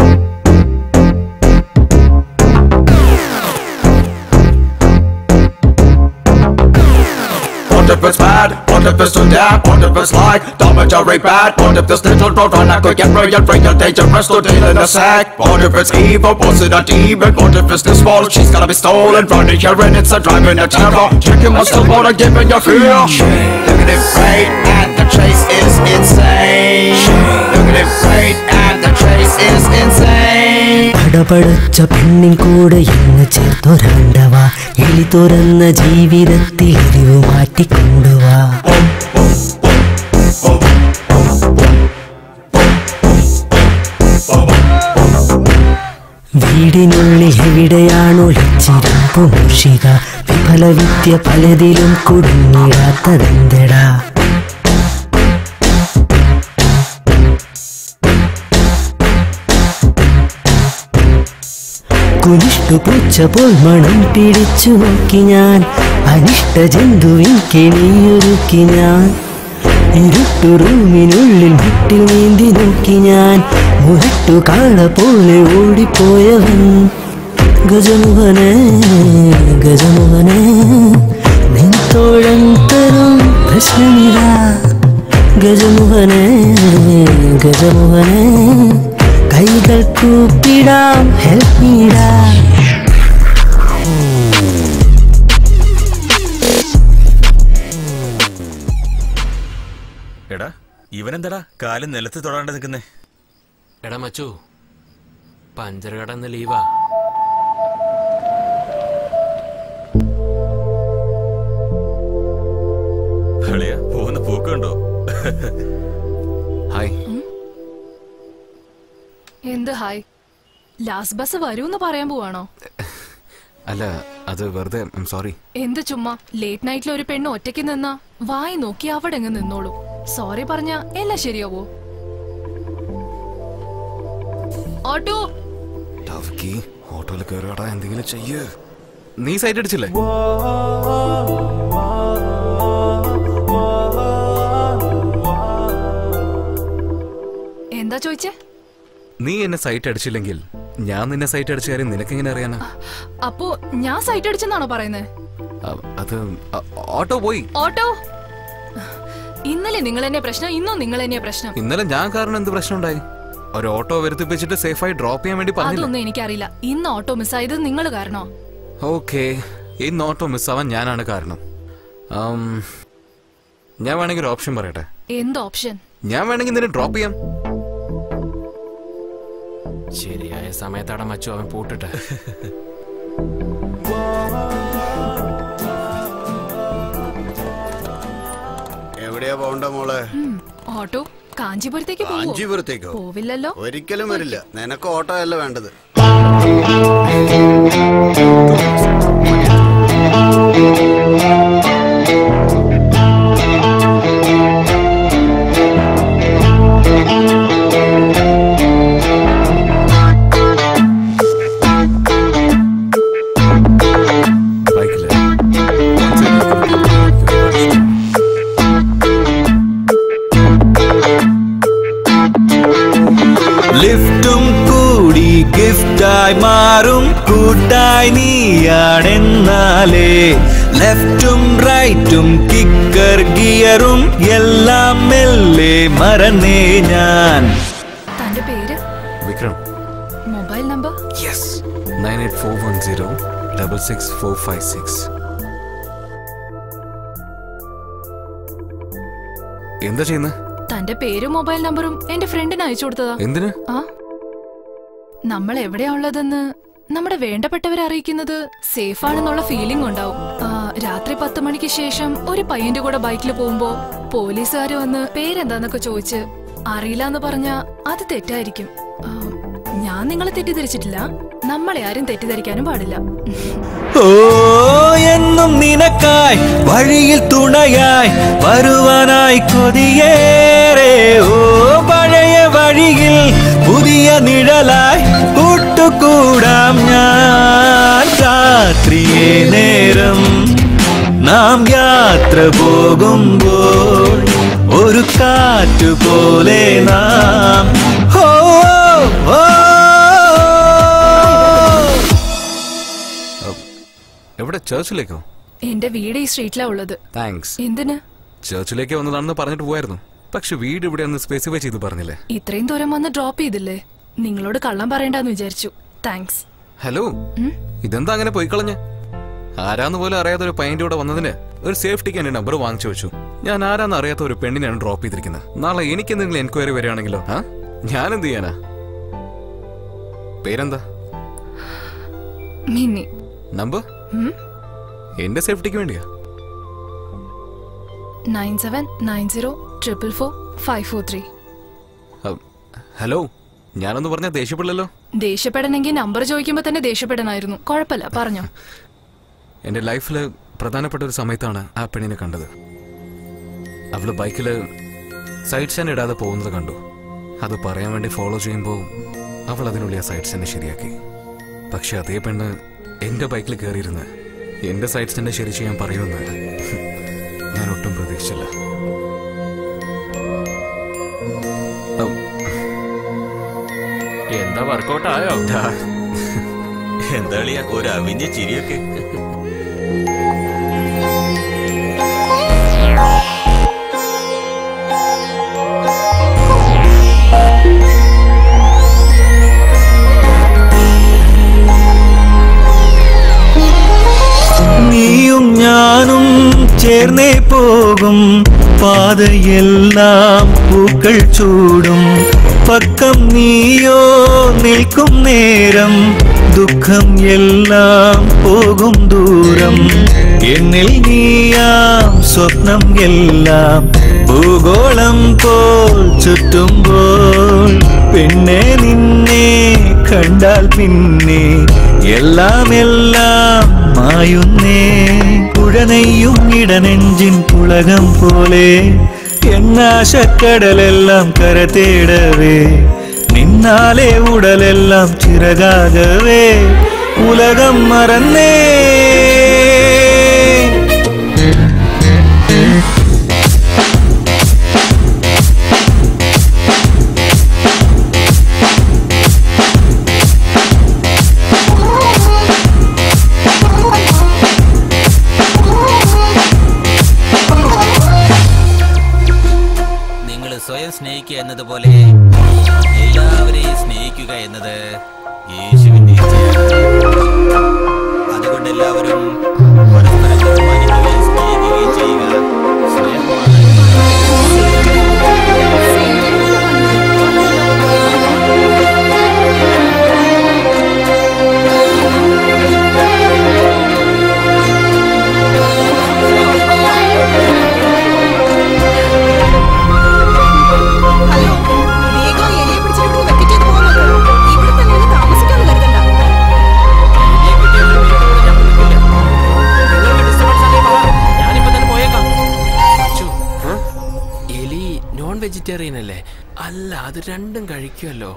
What if it's bad? What if it's too dead? What if it's like dormitory bad? What if this little dog run I could get real, real dangerous to deal in a sack? What if it's evil? Was it a demon? What if it's this small? She's gonna be stolen, running here and it's a driving a terror. Chicken must have wanna give me your fear. Look at him great and the chase is insane. Look at him great and the chase is insane. പടപടച്ച പെണ്ണിൻ കൂടെ എന്ന് ചേർത്തൊരാണ്ടവ എലി തുറന്ന ജീവിതത്തിൽ എരിവ് മാറ്റിക്കൊണ്ടുവാ വീടിനുള്ളിൽ എവിടെയാണോ ലച്ചിരമ്പു മൂഷിക വിഫല വിദ്യ പലതിലും കുടുങ്ങിടാത്തതെന്തടാ കുനിഷ്ടു പൂച്ച പോൽ മണം പിടിച്ചു നോക്കി ഞാൻ അനിഷ്ട ജന്തുവിൻ കെണിയൊരുക്കി ഞാൻ ഇരുട്ടു റൂമിനുള്ളിൽ മുട്ടിൽ നീന്തി നോക്കി ഞാൻ മുരട്ടു കാള പോലെ ഓടിപ്പോയവൻ ഗജമുഖനെ ഗജമുഖനെ നിൻതോഴൻ തരും പ്രശ്നമില്ല ഗജമുഖനെ ഗജമുഖനെ കൈകൾ കൂപ്പിടാം ഹെൽപ്പ് മീടാ എടാ ഇവനെന്താടാ കാലും നിലത്ത് തൊടാണ്ട് നിൽക്കുന്നേ എടാ മച്ചു പഞ്ചർ കടന്ന് ലീവാ കളിയാ പോകുന്ന പൂക്കുണ്ടോ ഹായ് എന്ത് ഹായ് ലാസ്റ്റ് ബസ് വരൂന്ന് പറയാൻ പോവാണോ അല്ല അത് വെറുതെ സോറി എന്ത് ചുമ്മാ ലേറ്റ് നൈറ്റിൽ ഒരു പെണ്ണ് ഒറ്റയ്ക്ക് നിന്നാ വായി നോക്കി അവിടെ അങ്ങ് നിന്നോളൂ സോറി പറഞ്ഞ എല്ലാം ശരിയാവോ ഓട്ടോ ടവ്ക്കി ഓട്ടോയിൽ കയറിയോടാ എന്തെങ്കിലും ചെയ്യ് നീ സൈറ്റ് അടിച്ചില്ലേ എന്താ ചോദിച്ചേ നീ എന്നെ സൈറ്റ് അടിച്ചില്ലെങ്കിൽ ഞാൻ നിന്നെ സൈറ്റ് അടിച്ച കാര്യം നിനക്കെങ്ങനെ അറിയാനാ അപ്പോ ഞാൻ സൈറ്റ് അടിച്ചെന്നാണോ പറയുന്നത് അ- അത് അ- ഓട്ടോ പോയി ഓട്ടോ ഇന്നലെ നിങ്ങൾ എന്നെ പ്രശ്നം ഇന്നും നിങ്ങൾ എന്നെ പ്രശ്നം ഇന്നലെ ഞാൻ കാരണം എന്ത് പ്രശ്നം ഉണ്ടായി ഒരു ഓട്ടോ വരുത്തിപ്പിച്ചിട്ട് സേഫായി ഡ്രോപ്പ് ചെയ്യാൻ വേണ്ടി പറഞ്ഞില്ല അതൊന്നും എനിക്കറിയില്ല ഇന്ന് ഓട്ടോ മിസ്സായത് നിങ്ങൾ കാരണോ ഓക്കെ ഇന്ന് ഓട്ടോ മിസ്സാവാൻ ഞാനാണ് കാരണം ആം, ഞാൻ വേണമെങ്കിൽ ഒരു ഓപ്ഷൻ പറയട്ടെ എന്ത് ഓപ്ഷൻ ഞാൻ വേണമെങ്കിൽ നിന്നെ ഡ്രോപ്പ് ചെയ്യാം ശരിയായ സമയത്തവിടെ മച്ചു അവൻ പൂട്ടിട്ട് എവിടെയാ പോണ്ട മോളെ ഉം, ഓട്ടോ കാഞ്ചീപുരത്തേക്ക് പോവോ? കാഞ്ചീപുരത്തേക്കോ പോവില്ലല്ലോ ഒരിക്കലും വരില്ല നിനക്ക് ഓട്ടോ അല്ല വേണ്ടത് Live തെറ്റും കൂടി ഗിഫ്റ്റായി മാറും കൂട്ടായി നീയാണെന്നാലേ ലെഫ്റ്റും റൈറ്റും കിക്കർ ഗിയറും എല്ലാം മെല്ലെ മറന്നേ ഞാൻ തന്റെ പേര് Vikram mobile number yes nine eight four one zero double six four five six എന്താ ചെയ്യുന്നത് തന്റെ പേരും മൊബൈൽ നമ്പറും എന്റെ ഫ്രണ്ടിന് അയച്ചു കൊടുത്തതാ എന്തിന് ആ നമ്മൾ എവിടെയാ ഉള്ളതെന്ന് നമ്മുടെ വേണ്ടപ്പെട്ടവരെ അറിയിക്കുന്നത് സേഫ് ആണെന്നുള്ള ഫീലിംഗ് ഉണ്ടാവും ആ, രാത്രി പത്ത് മണിക്ക് ശേഷം ഒരു പയ്യന്റെ കൂടെ ബൈക്കിൽ പോകുമ്പോ പോലീസുകാർ വന്ന് പേരെന്താന്നൊക്കെ ചോദിച്ച് അറിയില്ല എന്ന് പറഞ്ഞ അത് തെറ്റായിരിക്കും ആ, ഞാൻ നിങ്ങളെ തെറ്റിദ്ധരിച്ചിട്ടില്ല നമ്മളെ ആരും തെറ്റിദ്ധരിക്കാനും പാടില്ല ഓ എന്നും നിനക്കായി വഴിയിൽ തുണയായി വരുവാനായി കൊതിയേറെ ഓ പഴയ വഴിയിൽ പുതിയ നിഴലായി കൂട്ടുകൂടാം ഞാൻ രാത്രിയെ നേരം നാം യാത്ര പോകുമ്പോൾ ഒരു കാറ്റു പോലെ നാം ഓ ഓ, ഓ എവിടെ ചേർച്ചിലേക്കോ എന്റെ വീട് ഈ സ്ട്രീറ്റിലാ ഉള്ളത് താങ്ക്സ് എന്തിന് ചേർച്ചിലേക്ക് വന്നതാണെന്ന് പറഞ്ഞിട്ട് പോയായിരുന്നു പക്ഷെ വീട് ഇവിടെ ഒന്ന് സ്പെസിഫൈ ചെയ്ത് പറഞ്ഞില്ലേ ഇത്രയും ദൂരം വന്ന് ഡ്രോപ്പ് ചെയ്തില്ലേ നിങ്ങളോട് കള്ളം പറയണ്ടെന്ന് വിചാരിച്ചു താങ്ക്സ് ഹലോ ഇതെന്താ അങ്ങനെ പോയിക്കളഞ്ഞ ആരാന്ന് പോലും അറിയാത്ത ഒരു പയ്യന്റെ കൂടെ വന്നതിന് ഒരു സേഫ്റ്റിക്ക് എന്റെ നമ്പർ വാങ്ങിച്ചു വെച്ചു ഞാൻ ആരാന്ന് അറിയാത്ത ഒരു പെണ്ണിനെയാണ് ഡ്രോപ്പ് ചെയ്തിരിക്കുന്നത് നാളെ എനിക്ക് എന്തെങ്കിലും എൻക്വയറി വരികയാണെങ്കിലോ ആ ഞാൻ എന്ത് ചെയ്യാനാ പേരെന്താ മിന്നി നമ്പർ എന്റെ സേഫ്റ്റിക്ക് വേണ്ടിയാ nine seven nine zero triple four five four three അ, ഹലോ ഞാനൊന്ന് പറഞ്ഞ ദേഷ്യപ്പെടില്ലല്ലോ ദേഷ്യപ്പെടണമെങ്കിൽ നമ്പർ ചോദിക്കുമ്പോ തന്നെ ദേഷ്യപ്പെടണമായിരുന്നു കുഴപ്പമില്ല പറഞ്ഞോ എന്റെ ലൈഫില് പ്രധാനപ്പെട്ട ഒരു സമയത്താണ് ആ പെണ്ണിനെ കണ്ടത് അവള് ബൈക്കില് സൈഡ് സ്റ്റാൻഡ് ഇടാതെ പോകുന്നത് കണ്ടു അത് പറയാൻ വേണ്ടി ഫോളോ ചെയ്യുമ്പോൾ അവൾ അതിനുള്ളിൽ ആ സൈഡ് സ്റ്റാൻഡ് ശരിയാക്കി പക്ഷെ അതേ പെണ്ണ് എന്റെ ബൈക്കിൽ കയറിയിരുന്ന് എന്റെ സൈഡ് സ്റ്റാൻഡ് ശരി ചെയ്യാൻ പറയുമെന്ന് ഞാൻ ഒട്ടും പ്രതീക്ഷിച്ചില്ല ഔ, എന്താ വർക്കൗട്ട് ആയോ എന്താ കളിയാ ഒരു അവിഞ്ഞ ചിരിയൊക്കെ നീയും ഞാനും ചേർന്നേ പോകും പാതയെല്ലാം പൂക്കൾ ചൂടും പക്കം നീയോ നിൽക്കും നേരം ദുഃഖം എല്ലാം പോകും ദൂരം എന്നിൽ നീയാം സ്വപ്നം എല്ലാം ഭൂഗോളം പോൽ ചുറ്റുമ്പോൾ പിന്നെ നിന്നെ കണ്ടാൽ പിന്നെ എല്ലാം എല്ലാം മായുന്നേ പുഴനെയ്യും ഇടനെഞ്ചിൻ പുളകം പോലെ എന്നാശക്കടലെല്ലാം കര തേടവേ നിന്നാലെ ഉടലെല്ലാം ചിറകാകവേ ഉലകം മറന്നേ നിങ്ങൾ സ്വയം സ്നേഹിക്കുക എന്നതുപോലെ എല്ലാവരെയും സ്നേഹിക്കുക എന്നത് യേശുവിന്റെ ഇച്ഛയാണ്. അതുകൊണ്ട് എല്ലാവരും പരസ്പരം ബഹുമാനിക്കുകയും സ്നേഹിക്കുകയും ചെയ്യുക സ്നേഹമാണ് വേഗം എലിയെ പിടിച്ചിട്ട് വെക്കറ്റ് ചെയ്ത് പോകുന്നത് ഇവിടെ തന്നെ ഒന്ന് താമസിക്കാന്ന് കരുതണ്ട എലി നോൺ വെജിറ്റേറിയൻ അല്ലേ അല്ല അത് രണ്ടും കഴിക്കുമല്ലോ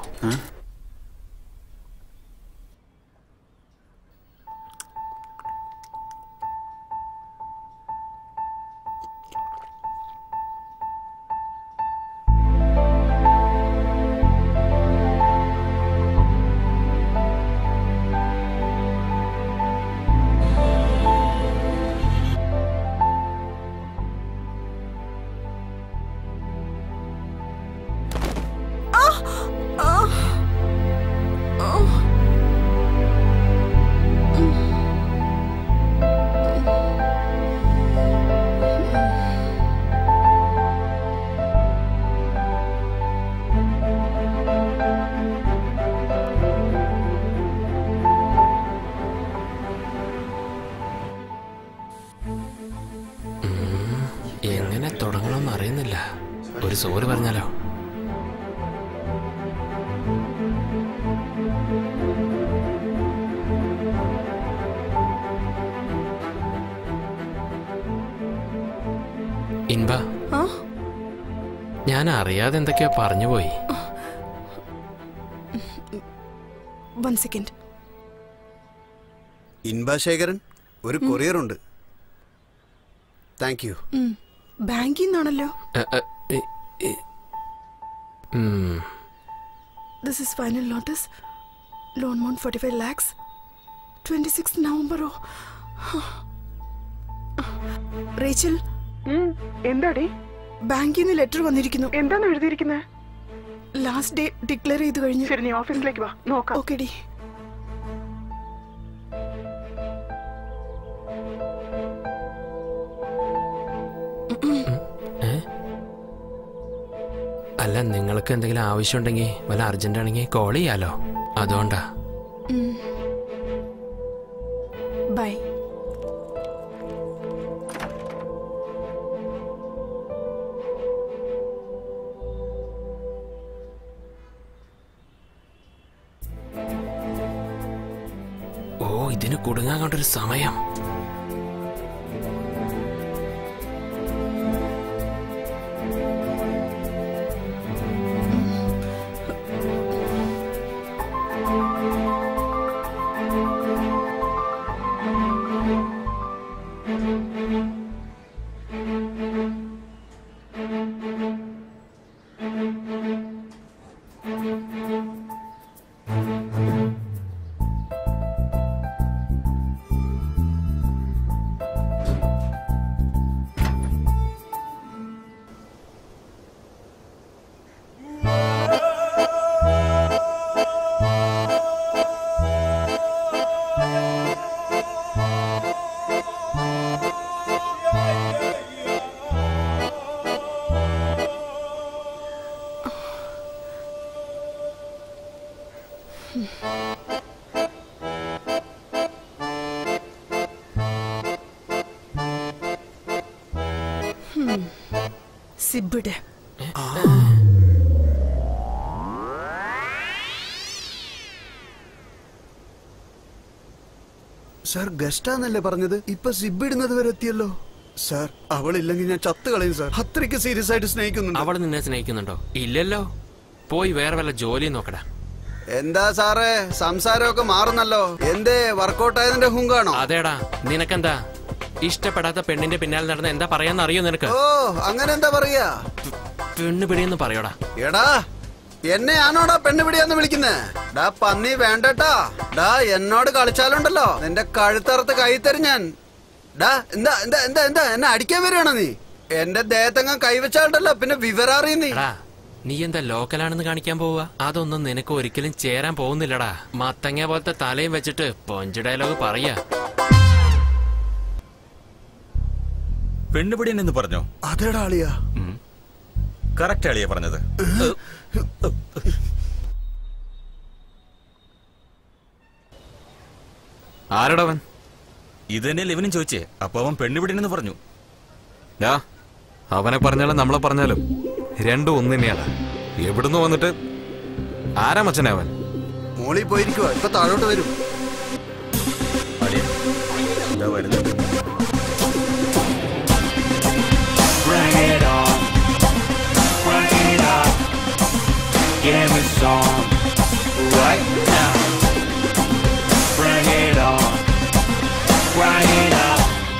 ഒരു സോറി പറഞ്ഞാലോ ഇൻബ ആ ഞാൻ അറിയാതെ എന്തൊക്കെയോ പറഞ്ഞു പോയി വൺ സെക്കൻഡ് ഇൻബാശേഖരൻ ഒരു കൊറിയർ ഉണ്ട് താങ്ക് യു ബാങ്കിൽ നിന്നാണല്ലോ എ, എ, ഇ, ഇ. ഉം. This is final notice loan amount forty five lakhs twenty six നവംബറോ റേച്ചൽ എന്താടി ബാങ്കിൽ നിന്ന് ലെറ്റർ വന്നിരിക്കുന്നു എന്താണ് എഴുതിയിരിക്കുന്നത് ലാസ്റ്റ് ഡേ ഡിക്ലെയർ ചെയ്ത് കഴിഞ്ഞു ശരി നീ ഓഫീസിലേക്ക് വാ നോക്കാം ഓക്കെ ഡി ഏ? അല്ല നിങ്ങൾക്ക് എന്തെങ്കിലും ആവശ്യമുണ്ടെങ്കിൽ വല്ല അർജന്റ് ആണെങ്കിൽ കോൾ ചെയ്യാലോ അതുകൊണ്ടാ ബൈ ഓ ഇതിന് കുടുങ്ങാൻ കൊണ്ടൊരു സമയം സിബിഡ് സാർ ഗസ്റ്റാന്നല്ലേ പറഞ്ഞത് ഇപ്പൊ സിബ് ഇടുന്നത് വരെ എത്തിയല്ലോ സാർ അവളില്ലെങ്കിൽ ഞാൻ ചത്ത് കളയും സാർ അത്രയ്ക്ക് സീരിയസ് ആയിട്ട് സ്നേഹിക്കുന്നുണ്ട് അവൾ നിന്നെ സ്നേഹിക്കുന്നുണ്ടോ ഇല്ലല്ലോ പോയി വേറെ വല്ല ജോലി നോക്കടാ എന്താ സാറേ സംസാരമൊക്കെ മാറുന്നല്ലോ എന്തേ വർക്കൗട്ട് ആയതിന്റെ ഹുങ്കാണോ അതേടാ നിനക്കെന്താ ഇഷ്ടപ്പെടാത്ത പെണ്ണിന്റെ പിന്നാലെ നടന്ന എന്താ പറയാന്ന് അറിയോ നിനക്ക് ഓ അങ്ങനെ എന്താ പറയാ പെണ്ണ് പിടിയെന്ന് പറയോടാ എടാ എന്നെയാണോടാ പെണ്ണുപിടിയാന്ന് വിളിക്കുന്നേ ഡാ പന്നി വേണ്ടട്ടാ ഡാ എന്നോട് കളിച്ചാലുണ്ടല്ലോ നിന്റെ കഴുത്തറുത്ത് കൈ തരും ഞാൻ ഡാ എന്താ എന്താ എന്താ എന്താ എന്നെ അടിക്കാൻ വരികയാണോ നീ എന്റെ ദേഹത്തെങ്ങാൻ കൈവച്ചാലുണ്ടല്ലോ പിന്നെ വിവരറിയ നീ എടാ നീ എന്താ ലോക്കലാണെന്ന് കാണിക്കാൻ പോവുക അതൊന്നും നിനക്ക് ഒരിക്കലും ചേരാൻ പോകുന്നില്ലടാ മത്തങ്ങ പോലത്തെ തലയും വെച്ചിട്ട് പൊഞ്ച് ഡയലോഗ് പറയാ പെണ്ണുപിടിയൻ എന്ന് പറഞ്ഞോ അതേടാ അളിയാ കറക്റ്റ് അളിയാ പറഞ്ഞത് ആരടവൻ ഇത് തന്നെയല്ലേ ഇവനും ചോദിച്ചേ അപ്പൊ അവൻ പെണ്ണുപിടിയൻ എന്ന് പറഞ്ഞു ഡാ അവനെ പറഞ്ഞാലും നമ്മളെ പറഞ്ഞാലും രണ്ടും ഒന്ന് തന്നെയാണ് എവിടുന്ന് വന്നിട്ട് ആരാ മച്ചനെ അവൻ മോളി പോയിരിക്കുവാ ഇപ്പൊ താഴോട്ട് വരും ഇതാ വരുന്നുണ്ട് Bring it on. Bring it up. Give me some right now. Bring it on. Bring it up.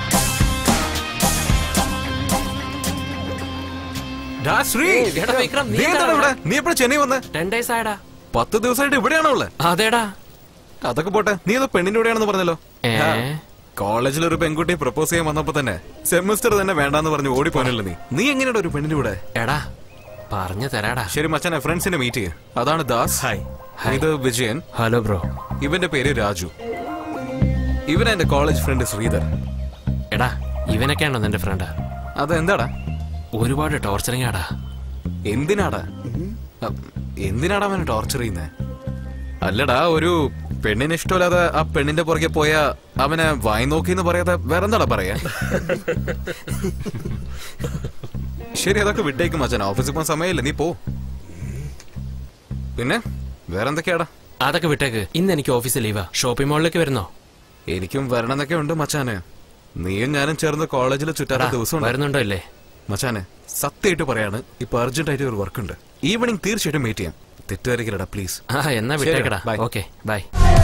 ഡാ ശ്രീ എടാ വിക്രം നീ നീ എന്താണ് ഇവിടെ നീ എപ്പോഴാ ചെന്നൈ വന്നേ ടെൻ ഡേയ്സ് ആയടാ പത്ത് ദിവസമായിട്ട് ഇവിടെയാണോ ഉള്ളത് അതേടാ അതൊക്കെ പോട്ടെ നീ അത് പെണ്ണിന്റെ കൂടെയാണെന്ന് പറഞ്ഞല്ലോ ഏ? ഹാ. കോളേജിൽ ഒരു പെൺകുട്ടിയെ പ്രപ്പോസ് ചെയ്യാൻ വന്നപ്പോ തന്നെ സെമിസ്റ്റർ തന്നെ വേണ്ടാന്ന് പറഞ്ഞ് ഓടിപ്പോനല്ലോ നീ നീ എങ്ങനെയാണ് ഒരു പെണ്ണിന്റെ കൂടെ എടാ പറഞ്ഞു തരാടാ ശരി മച്ചാനെ ഫ്രണ്ട്സിനെ മീറ്റ് ചെയ്യ അതാണ് ദാസ് ഹായ് ഇത് വിജയൻ ഹലോ ബ്രോ ഇവന്റെ പേര് രാജു ഇവൻ എന്റെ കോളേജ് ഫ്രണ്ട് ശ്രീധർ എടാ ഇവനൊക്കെയാണോ നിന്റെ ഫ്രണ്ട് അതെന്താടാ ഒരുപാട് ടോർച്ചറിങ് ആടാ എന്തിനാടാ അ, എന്തിനാടാ അവനെ ടോർച്ചർ ചെയ്യുന്നേ അല്ലടാ ഒരു പെണ്ണിന് ഇഷ്ടമില്ലാതെ ആ പെണ്ണിന്റെ പുറകെ പോയ അവനെ വായി നോക്കി എന്ന് പറയാതെ വേറെന്താടാ പറയാ ശരി അതൊക്കെ വിട്ടേക്കും മച്ചാൻ ഓഫീസിൽ പോകാൻ സമയമില്ല നീ പോ പിന്നെ വേറെന്തൊക്കെയാടാ അതൊക്കെ വിട്ടേക്ക് ഇന്ന് എനിക്ക് ഓഫീസിൽ ലീവാ ഷോപ്പിംഗ് മാളിലേക്ക് വരുന്നോ എനിക്കും വരണമെന്നൊക്കെ ഉണ്ട് മച്ചാനെ നീയും ഞാനും ചേർന്ന് കോളേജിൽ ചുറ്റാത്ത എടാ, ദിവസം വരുന്നുണ്ടോ ഇല്ലേ മച്ചാനെ സത്യമായിട്ട് പറയാണ് ഇപ്പൊ അർജന്റ് ആയിട്ട് ഒരു വർക്ക് ഉണ്ട് ഈവനിങ് തീർച്ചയായിട്ടും മീറ്റ് ചെയ്യാം തെറ്റുവരക്കില്ലടാ പ്ലീസ് ആ എന്നാ വിട്ടേക്കടാ ഓക്കെ ബൈ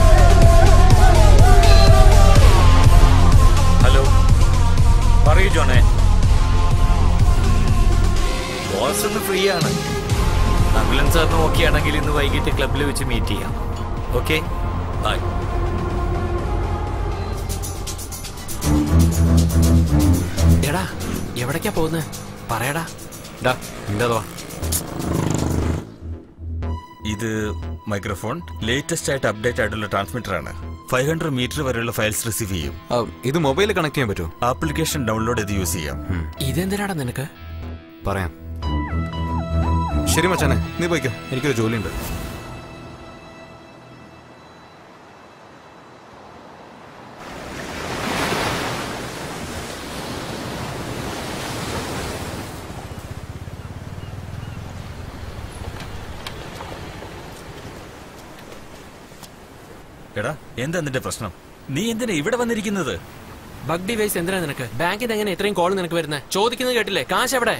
ഹലോ പറയൂ ജോണേ ബോസ് ഒന്ന് ഫ്രീ ആണ് നകുലൻ സാറിന് ഓക്കെ ആണെങ്കിൽ ഇന്ന് വൈകിട്ട് ക്ലബിൽ വെച്ച് മീറ്റ് ചെയ്യാം ഓക്കെ ബൈ എടാ എവിടേക്കാ പോകുന്നത് പറയടാ ഡാ എന്താ ഇത് മൈക്രോഫോൺ ലേറ്റസ്റ്റ് ആയിട്ട് അപ്ഡേറ്റ് ആയിട്ടുള്ള ട്രാൻസ്മിറ്റർ ആണ് ഫൈവ് ഹൺഡ്രഡ് മീറ്റർ വരെയുള്ള ഫയൽസ് റിസീവ് ചെയ്യും ഇത് മൊബൈലിൽ കണക്ട് ചെയ്യാൻ പറ്റുമോ ആപ്ലിക്കേഷൻ ഡൗൺലോഡ് ചെയ്ത് യൂസ് ചെയ്യാം ഇതെന്തിനാടാ നിനക്ക് പറയാം ശരി മച്ചാനെ നീ പോയിക്കോ എനിക്കൊരു ജോലിയുണ്ട് എടാ എന്താ നിന്റെ പ്രശ്നം നീ എന്തിനാ ഇവിടെ വന്നിരിക്കുന്നത് ബഗ് ഡിവൈസ് എന്തിനാ നിനക്ക് ബാങ്കിൽ നിന്ന് എങ്ങനെ ഇത്രയും കോൾ നിനക്ക് വരുന്നത് ചോദിക്കുന്നത് കേട്ടില്ലേ കാശ് എവിടെ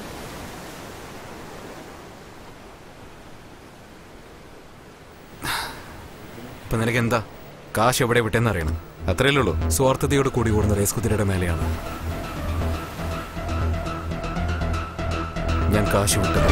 ഇപ്പൊ നിനക്ക് എന്താ കാശ് എവിടെ വിട്ടെന്ന് അറിയണം അത്രയല്ലേ ഉള്ളൂ സ്വാർത്ഥതയോട് കൂടി ഓടുന്ന റേസ് കുതിരയുടെ മേലെയാണ് ഞാൻ കാശ് വിട്ടത്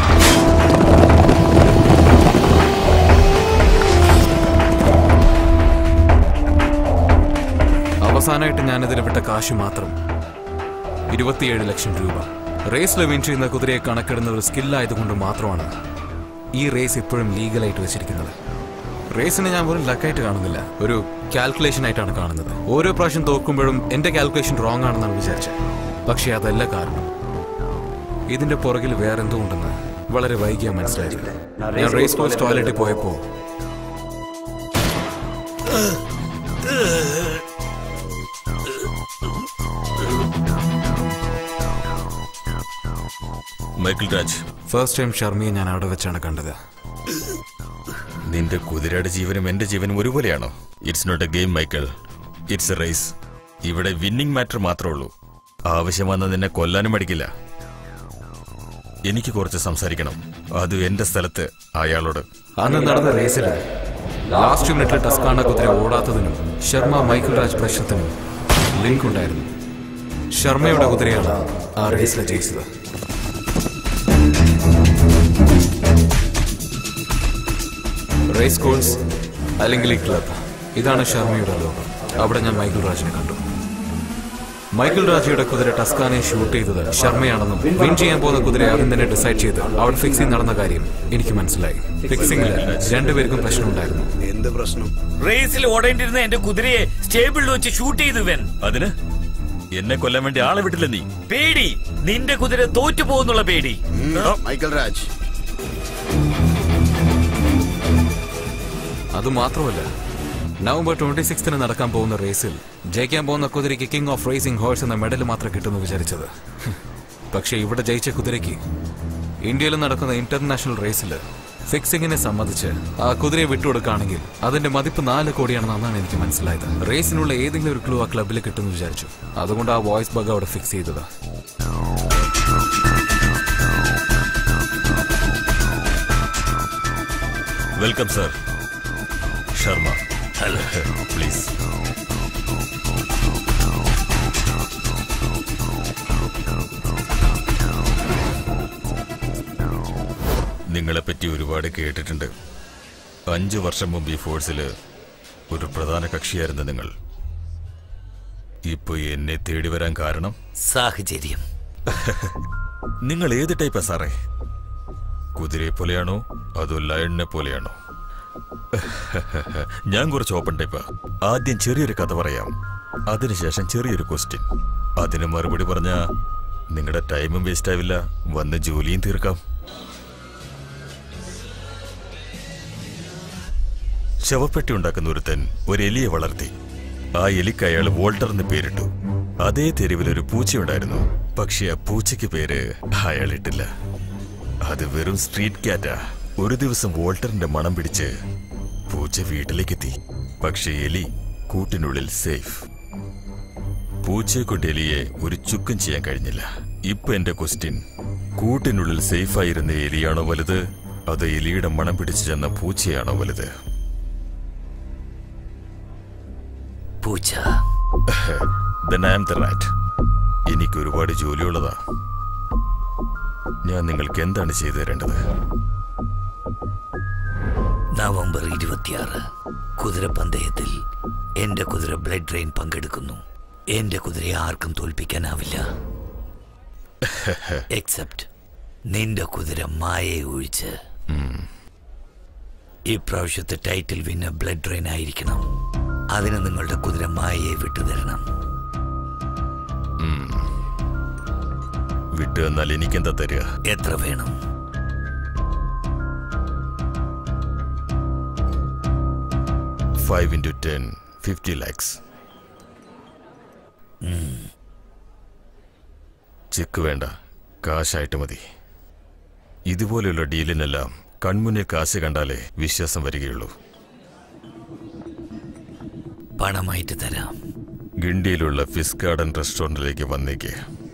അവസാനമായിട്ട് ഞാനിതിൽ വിട്ട കാശ് മാത്രം ഇരുപത്തിയേഴ് ലക്ഷം രൂപ റേസിൽ വിൻ ചെയ്യുന്ന കുതിരയെ കണക്കിടുന്ന ഒരു സ്കില്ലായതുകൊണ്ട് മാത്രമാണ് ഈ റേസ് ഇപ്പോഴും ലീഗലായിട്ട് വെച്ചിരിക്കുന്നത് റേസിനെ ഞാൻ വെറും ലക്കായിട്ട് കാണുന്നില്ല ഒരു കാൽക്കുലേഷൻ ആയിട്ടാണ് കാണുന്നത് ഓരോ പ്രാവശ്യം തോക്കുമ്പോഴും എന്റെ കാൽക്കുലേഷൻ റോങ് ആണെന്നാണ് വിചാരിച്ചത് പക്ഷേ അതല്ല കാരണം ഇതിന്റെ പുറകിൽ വേറെന്തോ ഉണ്ടെന്ന് വളരെ വൈകിയാ മനസ്സിലായത് ഞാൻ റേസ് കോഴ്സ് ടോയ്ലറ്റിൽ പോയപ്പോ മൈക്കിൾ രാജ് ഫസ്റ്റ് ടൈം ഷർമിയെ ഞാൻ അവിടെ വെച്ചാണ് കണ്ടത് നിന്റെ കുതിരയുടെ ജീവനും എന്റെ ജീവനും ഒരുപോലെയാണോ it's not a game Michael it's a race ഇവിടെ വിന്നിംഗ് മാറ്റർ മാത്രമേ ഉള്ളൂ ആവശ്യം വന്ന നിന്നെ കൊല്ലാനും മടിക്കില്ല എനിക്ക് കുറച്ച് സംസാരിക്കണം അത് എന്റെ സ്ഥലത്ത് അയാളോട് അന്ന് നടന്ന റേസിൽ ലാസ്റ്റ് മിനിറ്റിൽ ടസ്കാണ കുതിര ഓടാത്തതിനും ശർമ്മ മൈക്കിൾ രാജ് പ്രശ്നത്തിനും ലിങ്ക് ഉണ്ടായിരുന്നു ശർമ്മയുടെ കുതിരയാണ് ആ റേസിൽ ജയിച്ചത് റേസ് കോഴ്സ് അല്ലെങ്കിൽ ഈ ക്ലബ് ഇതാണ് ശർമ്മയുടെ ലോകം അവിടെ ഞാൻ മൈക്കിൾ രാജിനെ കണ്ടു മൈക്കിൾ രാജയുടെ കുതിര ടസ്കാനെ ഷൂട്ട് ചെയ്തത് ശർമ്മയാണെന്നും വിൻ ചെയ്യാൻ പോകുന്ന കുതിര ആദ്യം തന്നെ ഡിസൈഡ് ചെയ്ത് അവിടെ ഫിക്സിംഗ് നടന്ന കാര്യം എനിക്ക് മനസ്സിലായി ഫിക്സിംഗിൽ രണ്ടുപേർക്കും പ്രശ്നമുണ്ടായിരുന്നു എന്ത് പ്രശ്നം റേസിൽ ഓടേണ്ടിരുന്ന എന്റെ കുതിരയെ സ്റ്റേബിളിൽ വെച്ച് ഷൂട്ട് ചെയ്തു ഇവൻ അതിന് എന്നെ കൊല്ലാൻ വേണ്ടി ആളെ വിട്ടില്ല നീ പേടി നിന്റെ കുതിര തോറ്റു പോകുന്നുള്ള പേടി മൈക്കൽ രാജ് അത് മാത്രമല്ല നവംബർ ട്വന്റി സിക്സ്തിന് നടക്കാൻ പോകുന്ന റേസിൽ ജയിക്കാൻ പോകുന്ന കുതിരയ്ക്ക് കിങ് ഓഫ് റേസിംഗ് ഹോഴ്സ് എന്ന മെഡൽ മാത്രം കിട്ടുമെന്ന് വിചാരിച്ചത് പക്ഷേ ഇവിടെ ജയിച്ച കുതിരയ്ക്ക് ഇന്ത്യയിൽ നടക്കുന്ന ഇന്റർനാഷണൽ റേസിൽ ഫിക്സിങ്ങിനെ സംബന്ധിച്ച് ആ കുതിരയെ വിട്ടുകൊടുക്കുകയാണെങ്കിൽ അതിന്റെ മതിപ്പ് നാല് കോടിയാണെന്ന് അന്നാണ് എനിക്ക് മനസ്സിലായത് റേസിനുള്ള ഏതെങ്കിലും ഒരു ക്ലൂ ആ ക്ലബിൽ കിട്ടുമെന്ന് വിചാരിച്ചു അതുകൊണ്ട് ആ വോയിസ് ബഗ് അവിടെ ഫിക്സ് ചെയ്തത് welcome sir Sharma hello please നിങ്ങളെപ്പറ്റി ഒരുപാട് കേട്ടിട്ടുണ്ട് അഞ്ചു വർഷം മുമ്പ് ഈ ഫോഴ്സിൽ ഒരു പ്രധാന കക്ഷിയായിരുന്നു നിങ്ങൾ ഇപ്പൊ എന്നെ തേടി വരാൻ കാരണം സാഹചര്യം നിങ്ങൾ ഏത് ടൈപ്പാ സാറേ കുതിരയെ പോലെയാണോ അതോ ലയണിനെ പോലെയാണോ ഞാൻ കുറച്ച് ഓപ്പൺ ടൈപ്പാ ആദ്യം ചെറിയൊരു കഥ പറയാം അതിനുശേഷം ചെറിയൊരു ക്വസ്റ്റ്യൻ അതിന് മറുപടി പറഞ്ഞ നിങ്ങളുടെ ടൈമും വേസ്റ്റ് ആവില്ല വന്ന് ജോലിയും തീർക്കാം ശവപ്പെട്ടി ഉണ്ടാക്കുന്ന ഒരുത്തൻ ഒരു എലിയെ വളർത്തി ആ എലിക്ക് അയാൾ വോൾട്ടർ എന്ന് പേരിട്ടു അതേ തെരുവിൽ ഒരു പൂച്ചയുണ്ടായിരുന്നു പക്ഷെ ആ പൂച്ചയ്ക്ക് പേര് അയാളിട്ടില്ല അത് വെറും സ്ട്രീറ്റ് ക്യാറ്റാ ഒരു ദിവസം വോൾട്ടറിന്റെ മണം പിടിച്ച് പൂച്ച വീട്ടിലേക്കെത്തി പക്ഷെ എലി കൂട്ടിനുള്ളിൽ സേഫ് പൂച്ചയെ കൊണ്ട് എലിയെ ഒരു ചുക്കും ചെയ്യാൻ കഴിഞ്ഞില്ല ഇപ്പൊ എന്റെ ക്വസ്റ്റ്യൻ കൂട്ടിനുള്ളിൽ സേഫായിരുന്ന എലിയാണോ വലുത് അതോ എലിയുടെ മണം പിടിച്ചു ചെന്ന പൂച്ചയാണോ വലുത് പൂച്ച Then I am the rat. എനിക്ക് ഒരുപാട് ജോലിയുള്ളതാ ഞാൻ നിങ്ങൾക്ക് എന്താണ് ചെയ്തു തരേണ്ടത് നവംബർ ഇരുപത്തിയാറ് കുതിരപ്പന്തയത്തിൽ എന്റെ കുതിര ബ്ലഡ് ഡ്രെയിൻ പങ്കെടുക്കുന്നു എന്റെ കുതിരയെ ആർക്കും തോൽപ്പിക്കാനാവില്ല എക്സെപ്റ്റ് നിന്റെ കുതിര മായയെ ഒഴിച്ച് ഇപ്രാവശ്യത്തെ ടൈറ്റിൽ വിന്നർ ബ്ലഡ് ഡ്രെയിൻ ആയിരിക്കണം അതിന് നിങ്ങളുടെ കുതിര മായയെ വിട്ടുതരണം വിട്ടു എന്നാൽ എനിക്കെന്താ തരിക എത്ര വേണം five into ten fifty lakhs cheque വേണ്ട കാശായിട്ട് മതി ഇതുപോലെയുള്ള ഡീലിനെല്ലാം കൺമുന്നിൽ കാശ് കണ്ടാലേ വിശ്വാസം വരികയുള്ളൂ പണമായിട്ട് തരാം ഗിണ്ടിയിലുള്ള ഫിസ് ഗാർഡൻ റെസ്റ്റോറൻറ്റിലേക്ക് വന്നേക്ക്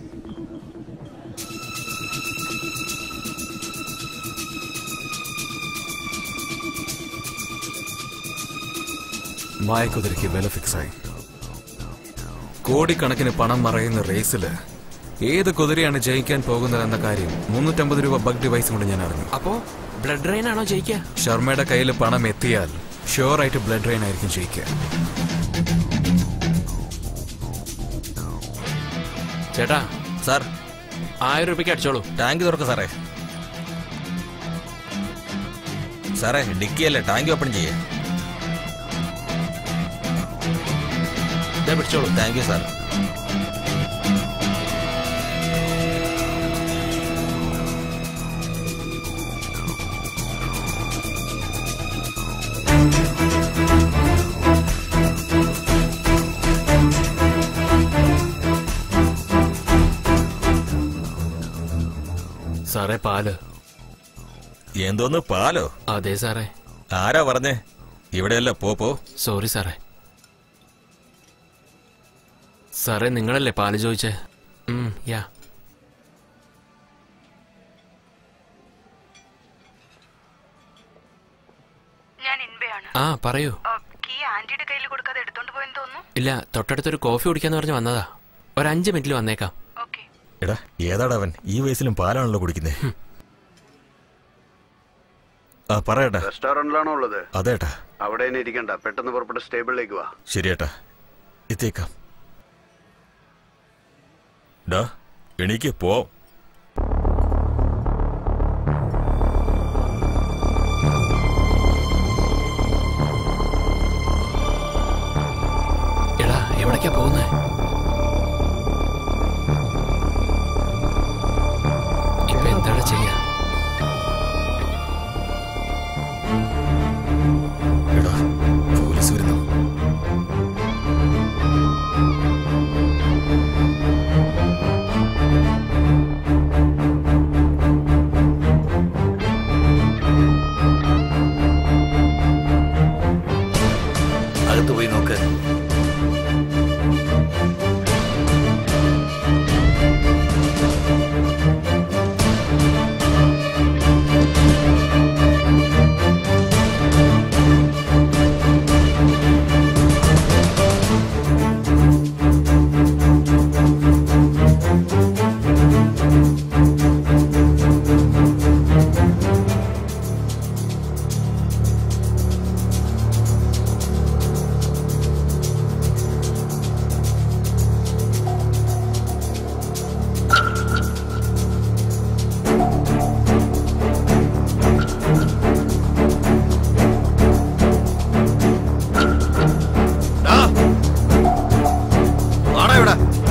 മായക്കുതിരയ്ക്ക് വില ഫിക്സായി കോടിക്കണക്കിന് പണം മറയുന്ന റേസില് ഏത് കുതിരയാണ് ജയിക്കാൻ പോകുന്നതെന്ന കാര്യം മുന്നൂറ്റമ്പത് രൂപ ബഗ് ഡിവൈസ് കൊണ്ട് ഞാൻ അറിഞ്ഞു അപ്പോ ബ്ലഡ് ഡ്രെയിൻ ആണോ ജയിക്കുക ശർമ്മയുടെ കയ്യിൽ പണം എത്തിയാൽ ഷുവറായിട്ട് ബ്ലഡ് ഡ്രെയിൻ ആയിരിക്കും ജയിക്കുക ചേട്ടാ സാർ ആയിരം രൂപയ്ക്ക് അടിച്ചോളൂ ടാങ്ക് തുറക്ക സാറേ സാറേ ഡിക്കിയല്ലേ ടാങ്ക് ഓപ്പൺ ചെയ്യേ പിടിച്ചോളൂ താങ്ക് യു സാർ സാറേ പാല് എന്തോന്ന് പാലോ അതെ സാറേ ആരാ പറഞ്ഞേ ഇവിടെയല്ല പോ പോ സോറി സാറേ സാറേ നിങ്ങളല്ലേ പാല് ചോദിച്ചേ ഉം, യാ ഞാൻ ഇൻബയാണ് ആ പറയൂ കീ ആന്റിയുടെ കയ്യിൽ കൊടുക്കാതെ എടുത്തോണ്ട് പോയെന്ന് തോന്നുന്നു ഇല്ല തൊട്ടടുത്തൊരു കോഫി കുടിക്കാന്ന് പറഞ്ഞ് വന്നതാ ഒരു അഞ്ച് മിനിറ്റിൽ വന്നേക്കാം എടാ ഏതാടാ അവൻ ഈ വയസ്സിലും പാലാണല്ലോ കുടിക്കുന്നേ ആ പറയട്ടാ റെസ്റ്റോറന്റിലാണോ ഉള്ളത് അതേട്ടാ അവിടെ തന്നെ ഇരിക്കണ്ട പെട്ടെന്ന് പുറപ്പെട്ട് സ്റ്റേബിളിലേക്ക് വാ ശരിയേട്ടാ എത്തിയേക്കാം ഡാ എണീക്ക് പോ എടാ എവിടേക്കാ പോകുന്നേ ഇപ്പൊ എന്താണ് ചെയ്യാ എടാ പോലീസ് വരുന്നു അകത്ത് പോയി നോക്ക് വാടാ ഇവിടെ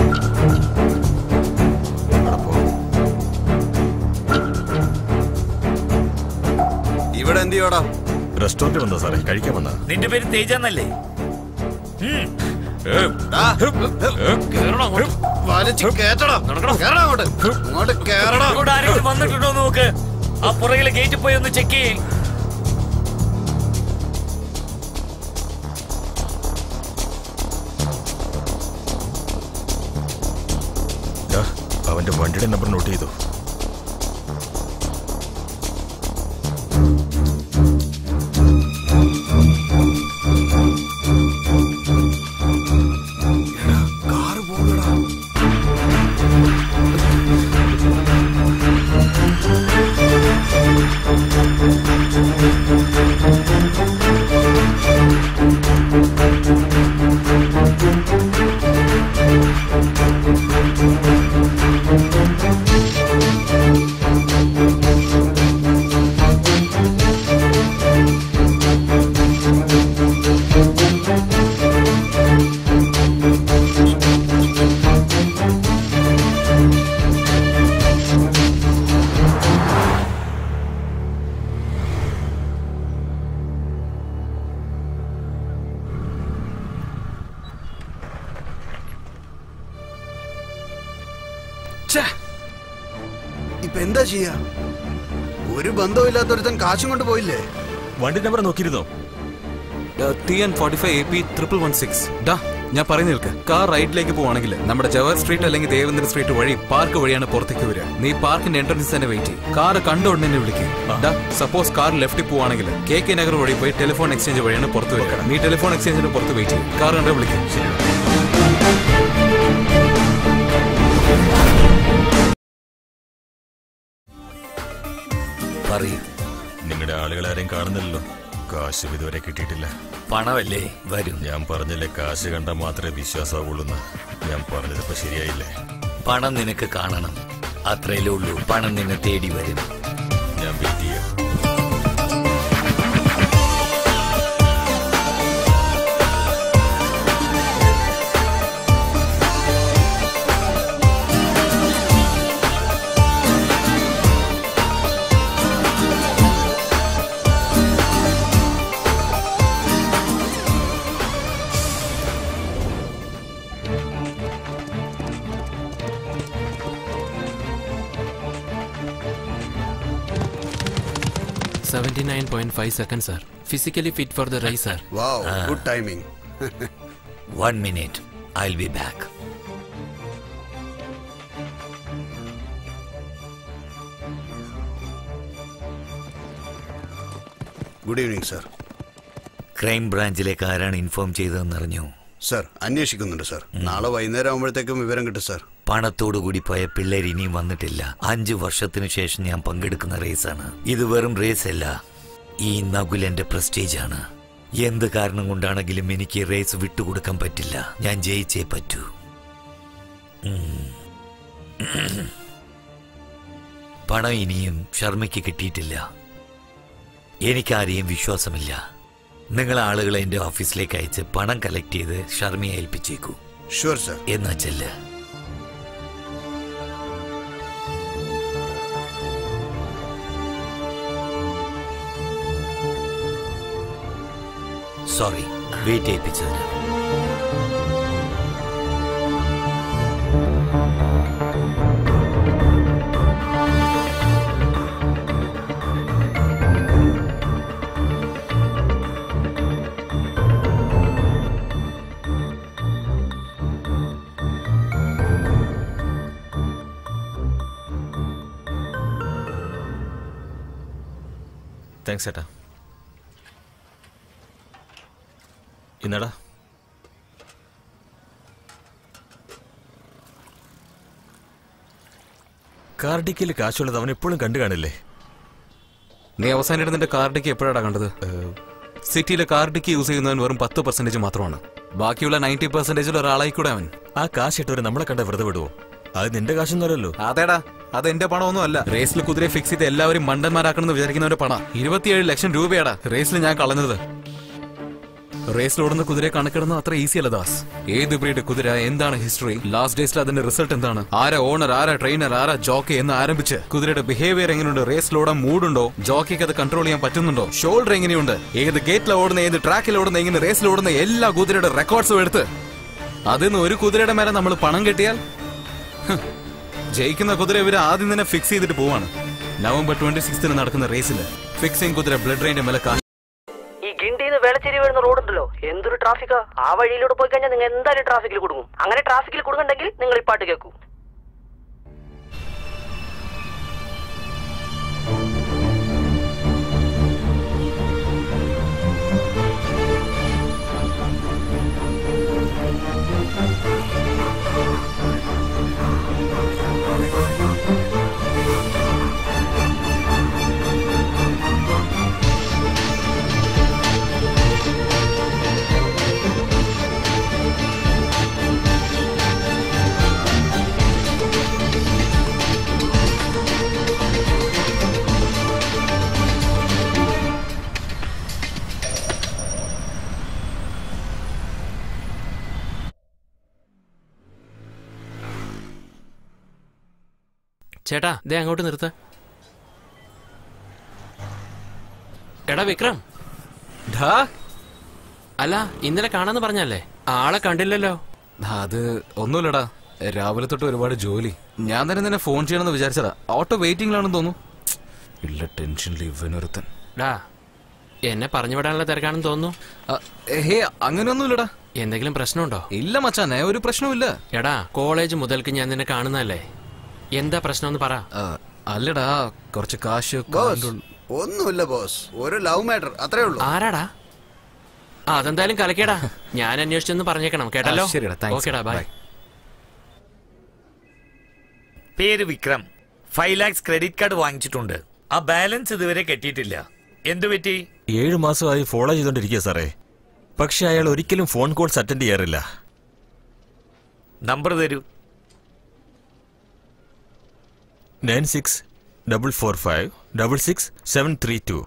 ഇവിടെ എന്ത് ചെയ്യോടാ റെസ്റ്റോറന്റ് വന്നോ സാറേ കഴിക്കാൻ വന്നാ നിന്റെ പേര് തേജ എന്നല്ലേ വലിച്ച് കേറ്റടാ കേറടാ അങ്ങോട്ട് അങ്ങോട്ട് കേറടാ ഇവിടെ ആരെങ്കിലും വന്നിട്ടുണ്ടോ എന്ന് നോക്ക് ആ പുറകിലെ ഗേറ്റ് പോയി ഒന്ന് ചെക്ക് ചെയ്യേ ദാ, അവന്റെ വണ്ടിയുടെ നമ്പർ നോട്ട് ചെയ്തു ഇപ്പൊ എന്താ ചെയ്യാ ഒരു ബന്ധവും ഇല്ലാത്തൊരുത്തൻ കാശും കൊണ്ട് പോയില്ലേ വണ്ടി നമ്പർ നോക്കിയിരുന്നോ T N forty five A P triple one six ഡാ ഞാൻ പറഞ്ഞു നിൽക്ക് കാർ റൈറ്റിലേക്ക് പോവാണെങ്കിൽ നമ്മുടെ ജവഹർ സ്ട്രീറ്റ് അല്ലെങ്കിൽ ദേവേന്ദ്ര സ്ട്രീറ്റ് വഴി പാർക്ക് വഴിയാണ് പുറത്തേക്ക് വരിക നീ പാർക്കിന്റെ എൻട്രൻസ് തന്നെ വെയിറ്റ് ചെയ്യും കാർ കണ്ട ഉടനെ എന്നെ വിളിക്കും ഡാ സപ്പോസ് കാർ ലെഫ്റ്റിൽ പോവാണെങ്കിൽ കെ കെ നഗർ വഴി പോയി ടെലിഫോൺ എക്സ്ചേഞ്ച് വഴിയാണ് പുറത്ത് വരിക നീ ടെലിഫോൺ എക്സ്ചേഞ്ചിന് പുറത്ത് വെയിറ്റ് ചെയ്യും കാർ കണ്ട വിളിക്കും പറയൂ നിങ്ങളുടെ ആളുകൾ ആരെയും കാണുന്നില്ലല്ലോ കാശും ഇതുവരെ കിട്ടിയിട്ടില്ല പണമല്ലേ വരും ഞാൻ പറഞ്ഞില്ലേ കാശ് കണ്ടാൽ മാത്രമേ വിശ്വാസമാവുള്ളൂ ഞാൻ പറഞ്ഞതിപ്പോ ശരിയായില്ലേ പണം നിനക്ക് കാണണം അത്രയല്ലേ ഉള്ളൂ പണം നിന്നെ തേടി വരും ഞാൻ വെയിറ്റ് ചെയ്യാം seventy nine point five second sir physically fit for the race sir wow good timing one minute I be back good evening sir crime ബ്രാഞ്ചിലേക്ക് ആരാണ് ഇൻഫോം ചെയ്തതെന്നറിഞ്ഞു സർ അന്വേഷിക്കുന്നുണ്ട് സർ നാളെ വൈകുന്നേരം ആകുമ്പോഴത്തേക്കും വിവരം കിട്ടും സർ പണത്തോടു കൂടി പോയ പിള്ളേർ ഇനിയും വന്നിട്ടില്ല അഞ്ചു വർഷത്തിനു ശേഷം ഞാൻ പങ്കെടുക്കുന്ന റേസാണ് ഇത് വെറും റേസ് അല്ല ഈ നകുൽ എന്റെ പ്രസ്റ്റേജ് ആണ് എന്ത് കാരണം കൊണ്ടാണെങ്കിലും എനിക്ക് ഈ റേസ് വിട്ടുകൊടുക്കാൻ പറ്റില്ല ഞാൻ ജയിച്ചേ പറ്റൂ ഉം. പണം ഇനിയും ശർമ്മയ്ക്ക് കിട്ടിയിട്ടില്ല എനിക്കാരെയും വിശ്വാസമില്ല നിങ്ങൾ ആളുകളെ എന്റെ ഓഫീസിലേക്ക് അയച്ച് പണം കളക്ട് ചെയ്ത് ഷർമിയെ ഏൽപ്പിച്ചേക്കൂ ഷുവർ സർ എന്നാ ചെല്ല് സോറി വെയിറ്റ് ചെയ്യിപ്പിച്ചതിന് താങ്ക്സ് ഏട്ടാ ഇന്നടാ കാർഡിക്കയിൽ കാശുള്ളത് അവൻ എപ്പോഴും കണ്ടു കാണില്ലേ നീ അവസാനമായിട്ട് നിന്റെ കാർഡിക്ക് എപ്പോഴാണ് കണ്ടത് സിറ്റിയിലെ കാർഡിക്ക് യൂസ് ചെയ്യുന്നവൻ വെറും പത്ത് പെർസെന്റേജ് മാത്രമാണ് ബാക്കിയുള്ള നയൻറ്റി പെർസെന്റേജിൽ ഒരാളായി കൂടെ അവൻ ആ കാശ് ഇട്ടവരെ നമ്മളെ കണ്ട വെറുതെ വിടുവോ അത് നിന്റെ കാശൊന്നുമല്ലല്ലോ അതേടാ അത് എന്റെ പണമൊന്നും അല്ല റേസിൽ കുതിരയെ ഫിക്സ് ചെയ്ത് എല്ലാവരും മണ്ടന്മാരാക്കണമെന്ന് വിചാരിക്കുന്നവന്റെ പണ ഇരുപത്തിയേഴ് ലക്ഷം രൂപയാടാ റേസിൽ ഞാൻ കളഞ്ഞത് റേസിൽ ഓടുന്ന കുതിരയെ കണക്കിടുന്നത് അത്ര ഈസി അല്ല ദാസ് ഏത് ബ്രീഡ് കുതിര എന്താണ് ഹിസ്റ്ററി ലാസ്റ്റ് ഡേയ്സിൽ അതിന്റെ റിസൾട്ട് എന്താണ് ആരാ ഓണർ ആരാ ട്രെയിനർ ആരാ ജോക്കി എന്ന് ആരംഭിച്ച് കുതിരയുടെ ബിഹേവിയർ എങ്ങനെയുണ്ട് റേസിൽ ഓടാൻ മൂടുണ്ടോ ജോക്കിക്ക് അത് കൺട്രോൾ ചെയ്യാൻ പറ്റുന്നുണ്ടോ ഷോൾഡർ എങ്ങനെയുണ്ട് ഏത് ഗേറ്റിൽ ഓടുന്ന ഏത് ട്രാക്കിൽ ഓടുന്ന എങ്ങനെ റേസിൽ ഓടുന്ന എല്ലാ കുതിരയുടെ റെക്കോർഡ്സും എടുത്ത് അതിന്ന് ഒരു കുതിരയുടെ മേലെ നമ്മൾ പണം കെട്ടിയാൽ ഹ്, ജയിക്കുന്ന കുതിര ഇവര് ആദ്യം തന്നെ ഫിക്സ് ചെയ്തിട്ട് പോവാണ് നവംബർ ട്വന്റി സിക്സ്തിന് നടക്കുന്ന റേസിൽ ഫിക്സിംഗ് കുതിര ബ്ലഡ് റെയിന്റെ മേലെ കാ ഈ ഗിണ്ടിന്ന് വേളച്ചേരി വരുന്ന റോഡ് ഉണ്ടല്ലോ എന്തൊരു ട്രാഫിക്കാ ആ വഴിയിലൂടെ പോയി കഴിഞ്ഞാൽ നിങ്ങൾ എന്തായാലും ട്രാഫിക്കിൽ കുടുങ്ങും അങ്ങനെ ട്രാഫിക്കിൽ കുടുങ്ങണ്ടെങ്കിൽ നിങ്ങൾ ഈ പാട്ട് കേൾക്കൂ ചേട്ടാ ദേ അങ്ങോട്ട് നിർത്ത് എടാ വിക്രം അല്ല ഇന്നലെ കാണാന്ന് പറഞ്ഞല്ലേ ആളെ കണ്ടില്ലല്ലോ അത് ഒന്നുമില്ലടാ രാവിലെ തൊട്ട് ഒരുപാട് ജോലി ഞാൻ തന്നെ നിന്നെ ഫോൺ ചെയ്യണമെന്ന് വിചാരിച്ചതാ ഓട്ടോ വെയിറ്റിംഗിലാണെന്ന് തോന്നുന്നു ഇല്ല ടെൻഷനിൽ ഇവനൊരുത്തൻ ഡാ എന്നെ പറഞ്ഞു വിടാനുള്ള തിരക്കാണെന്ന് തോന്നുന്നു ഹേ അങ്ങനെയൊന്നുമില്ലടാ എന്തെങ്കിലും പ്രശ്നമുണ്ടോ ഇല്ല മച്ചാനെ ഒരു പ്രശ്നവുമില്ല എടാ കോളേജ് മുതൽക്ക് ഞാൻ നിന്നെ കാണുന്നല്ലേ എന്താ പ്രശ്നം എന്ന് പറ അല്ലടാ കുറച്ച് കാശ് ബോസ് ഒന്നുമില്ല ബോസ് ഒരു ലവ് മാറ്റർ അത്രേ ഉള്ളൂ ആരാടാ ആ അതെന്തായാലും കലക്കേടാ ഞാൻ അന്വേഷിച്ചെന്ന് പറഞ്ഞേക്കണം കേട്ടല്ലോ ആ, ശരിയെടാ, thanks. ഓക്കേടാ ബൈ Bye. പേര് Vikram five lakhs credit card വാങ്ങിച്ചിട്ടുണ്ട് ആ ബാലൻസ് ഇതുവരെ കെട്ടിയിട്ടില്ല എന്തു പറ്റി ഏഴു മാസമായി ഫോളോ ചെയ്തോണ്ടിരിക്കുക സാറേ പക്ഷെ അയാൾ ഒരിക്കലും ഫോൺ കോൾസ് അറ്റൻഡ് ചെയ്യാറില്ല നമ്പർ തരൂ nine six double four five double six seven three two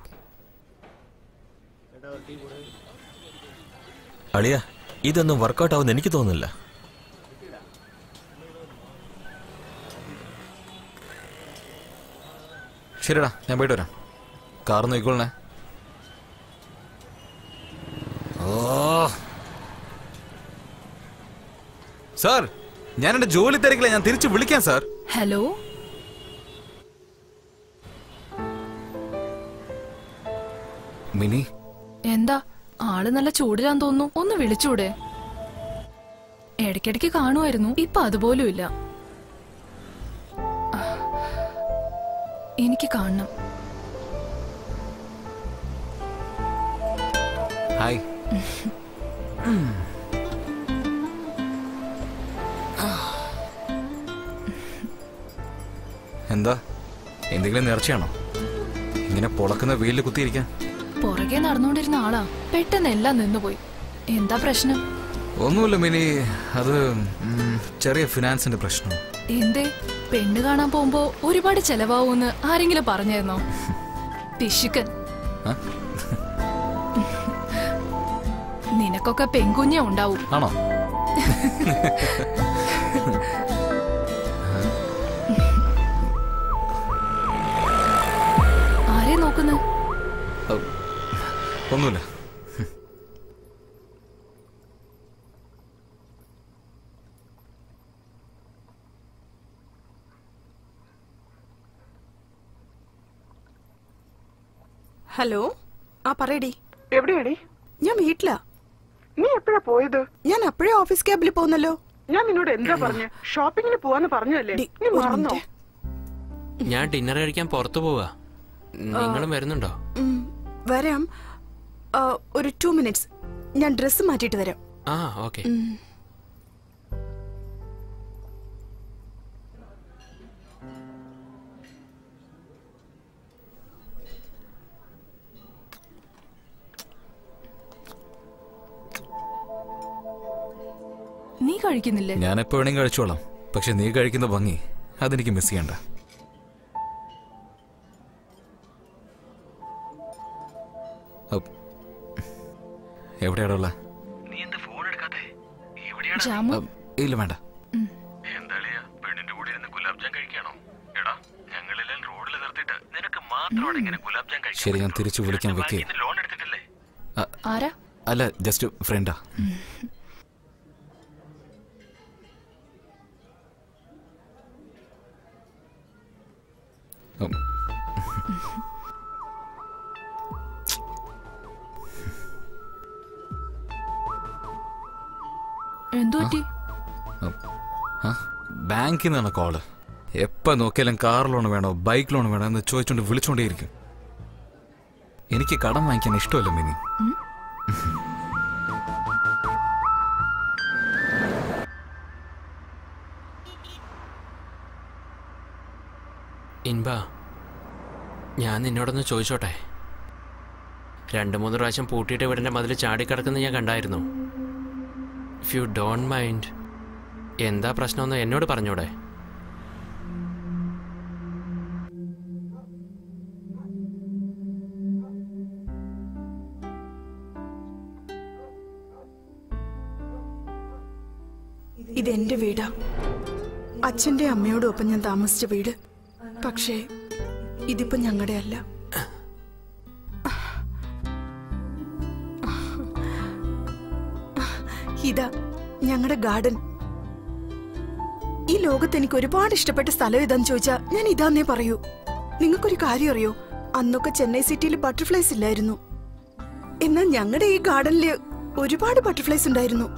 അളിയ ഇതൊന്നും വർക്കൗട്ട് ആവുമെന്ന് എനിക്ക് തോന്നുന്നില്ല ശരിടാ ഞാൻ പോയിട്ട് വരാം കാർ നോക്കിക്കോളണേ ഓ സാർ ഞാൻ എന്റെ ജോലി തിരക്കില്ല ഞാൻ തിരിച്ചു വിളിക്കാം സാർ ഹലോ മിനി എന്താ ആള് നല്ല ചൂടിലാന്ന് തോന്നുന്നു ഒന്ന് വിളിച്ചൂടെ ഇടയ്ക്കിടയ്ക്ക് കാണുമായിരുന്നു ഇപ്പൊ അതുപോലും ഇല്ല ആ, എനിക്ക് കാണണം ഹായ് എന്താ എന്തെങ്കിലും നേർച്ചയാണോ ഇങ്ങനെ പൊളക്കുന്ന വെയിലിൽ കുത്തിയിരിക്കാൻ പുറകെ നടന്നുകൊണ്ടിരുന്ന ആളാ പെട്ടെന്ന് എല്ലാം നിന്നുപോയി എന്താ പ്രശ്നം ഒന്നുമില്ല മിനി അത് ഉം, ചെറിയ ഫിനാൻസിന്റെ പ്രശ്നം എന്തേ പെണ്ണ് കാണാൻ പോകുമ്പോ ഒരുപാട് ചെലവാവൂന്ന് ആരെങ്കിലും പറഞ്ഞായിരുന്നോ പിശുക്കൻ ആ? നിനക്കൊക്കെ പെൺകുഞ്ഞേ ഉണ്ടാവും ആണോ ആരെ നോക്കുന്നത് ഒന്നുമില്ല ഹലോ ആ പറയടി എവിടെയാടി ഞാൻ വീട്ടിലാ നീ എപ്പോഴാ പോയത് ഞാൻ അപ്പോഴേ ഓഫീസ് ക്യാബിൽ പോകുന്നല്ലോ ഞാൻ നിന്നോട് എന്താ പറഞ്ഞ ഷോപ്പിങ്ങിന് പോവാന്ന് പറഞ്ഞല്ലേ നീ ഒരു മറന്നോ ഞാൻ ഡിന്നർ കഴിക്കാൻ പുറത്തു പോവാ നിങ്ങളും വരുന്നുണ്ടോ ഉം, വരാം ആ, ഒരു ടു മിനിറ്റ്സ് ഞാൻ ഡ്രസ്സ് മാറ്റിയിട്ട് വരാം ആ ഓക്കെ ഉം. നീ കഴിക്കുന്നില്ലേ ഞാൻ എപ്പോ വേണമെങ്കിൽ കഴിച്ചോളാം പക്ഷെ നീ കഴിക്കുന്ന ഭംഗി അതെനിക്ക് മിസ് ചെയ്യണ്ട അപ്പ്. എവിടെയാടാ ഉള്ളെ? ജാമു അപ്പ്, ഇല്ല വേണ്ട എന്താളിയാ പെണ്ണിന്റെ കൂടെ ഇരുന്ന് ഗുലാബ് ജാം കഴിക്കണോ എടാ ഞങ്ങളെല്ലാം റോഡിൽ നിർത്തിയിട്ട് നിനക്ക് മാത്രമാണ് ഇങ്ങനെ ഗുലാബ് ജാം കഴിക്കാൻ ശരി ഞാൻ തിരിച്ചു വിളിക്കാൻ വെക്കേ ലോൺ എടുത്തിട്ടില്ലേ ആരാ അല്ല ജസ്റ്റ് ഫ്രണ്ടാ ഉം. എന്തു പറ്റി ആ, ബാങ്കിൽ നിന്നാണ് കോള് എപ്പോൾ നോക്കിയാലും കാർ ലോൺ വേണോ ബൈക്ക് ലോൺ വേണോ എന്ന് ചോദിച്ചുകൊണ്ട് വിളിച്ചുകൊണ്ടേയിരിക്കും എനിക്ക് കടം വാങ്ങിക്കാൻ ഇഷ്ടമല്ല മിനി ഇൻബ ഞാൻ നിന്നോടൊന്ന് ചോദിച്ചോട്ടെ രണ്ട് മൂന്ന് പ്രാവശ്യം പൂട്ടിയിട്ട് വീടിൻ്റെ മതിൽ ചാടിക്കിടക്കുന്നത് ഞാൻ കണ്ടായിരുന്നു ഇഫ് യു ഡോണ്ട് മൈൻഡ് എന്താ പ്രശ്നമെന്ന് എന്നോട് പറഞ്ഞൂടെ ഇതെന്റെ വീടാ അച്ഛന്റെ അമ്മയോടും ഒപ്പം ഞാൻ താമസിച്ച വീട് പക്ഷേ ഇതിപ്പോ ഞങ്ങളുടെ അല്ല ഇതാ ഞങ്ങളുടെ ഗാർഡൻ ഈ ലോകത്ത് എനിക്ക് ഒരുപാട് ഇഷ്ടപ്പെട്ട സ്ഥലം ഏതാന്ന് ചോദിച്ചാ ഞാൻ ഇതാന്നേ പറയൂ നിങ്ങൾക്കൊരു കാര്യം അറിയോ അന്നൊക്കെ ചെന്നൈ സിറ്റിയിൽ ബട്ടർഫ്ലൈസ് ഇല്ലായിരുന്നു എന്നാൽ ഞങ്ങളുടെ ഈ ഗാർഡനില് ഒരുപാട് ബട്ടർഫ്ലൈസ് ഉണ്ടായിരുന്നു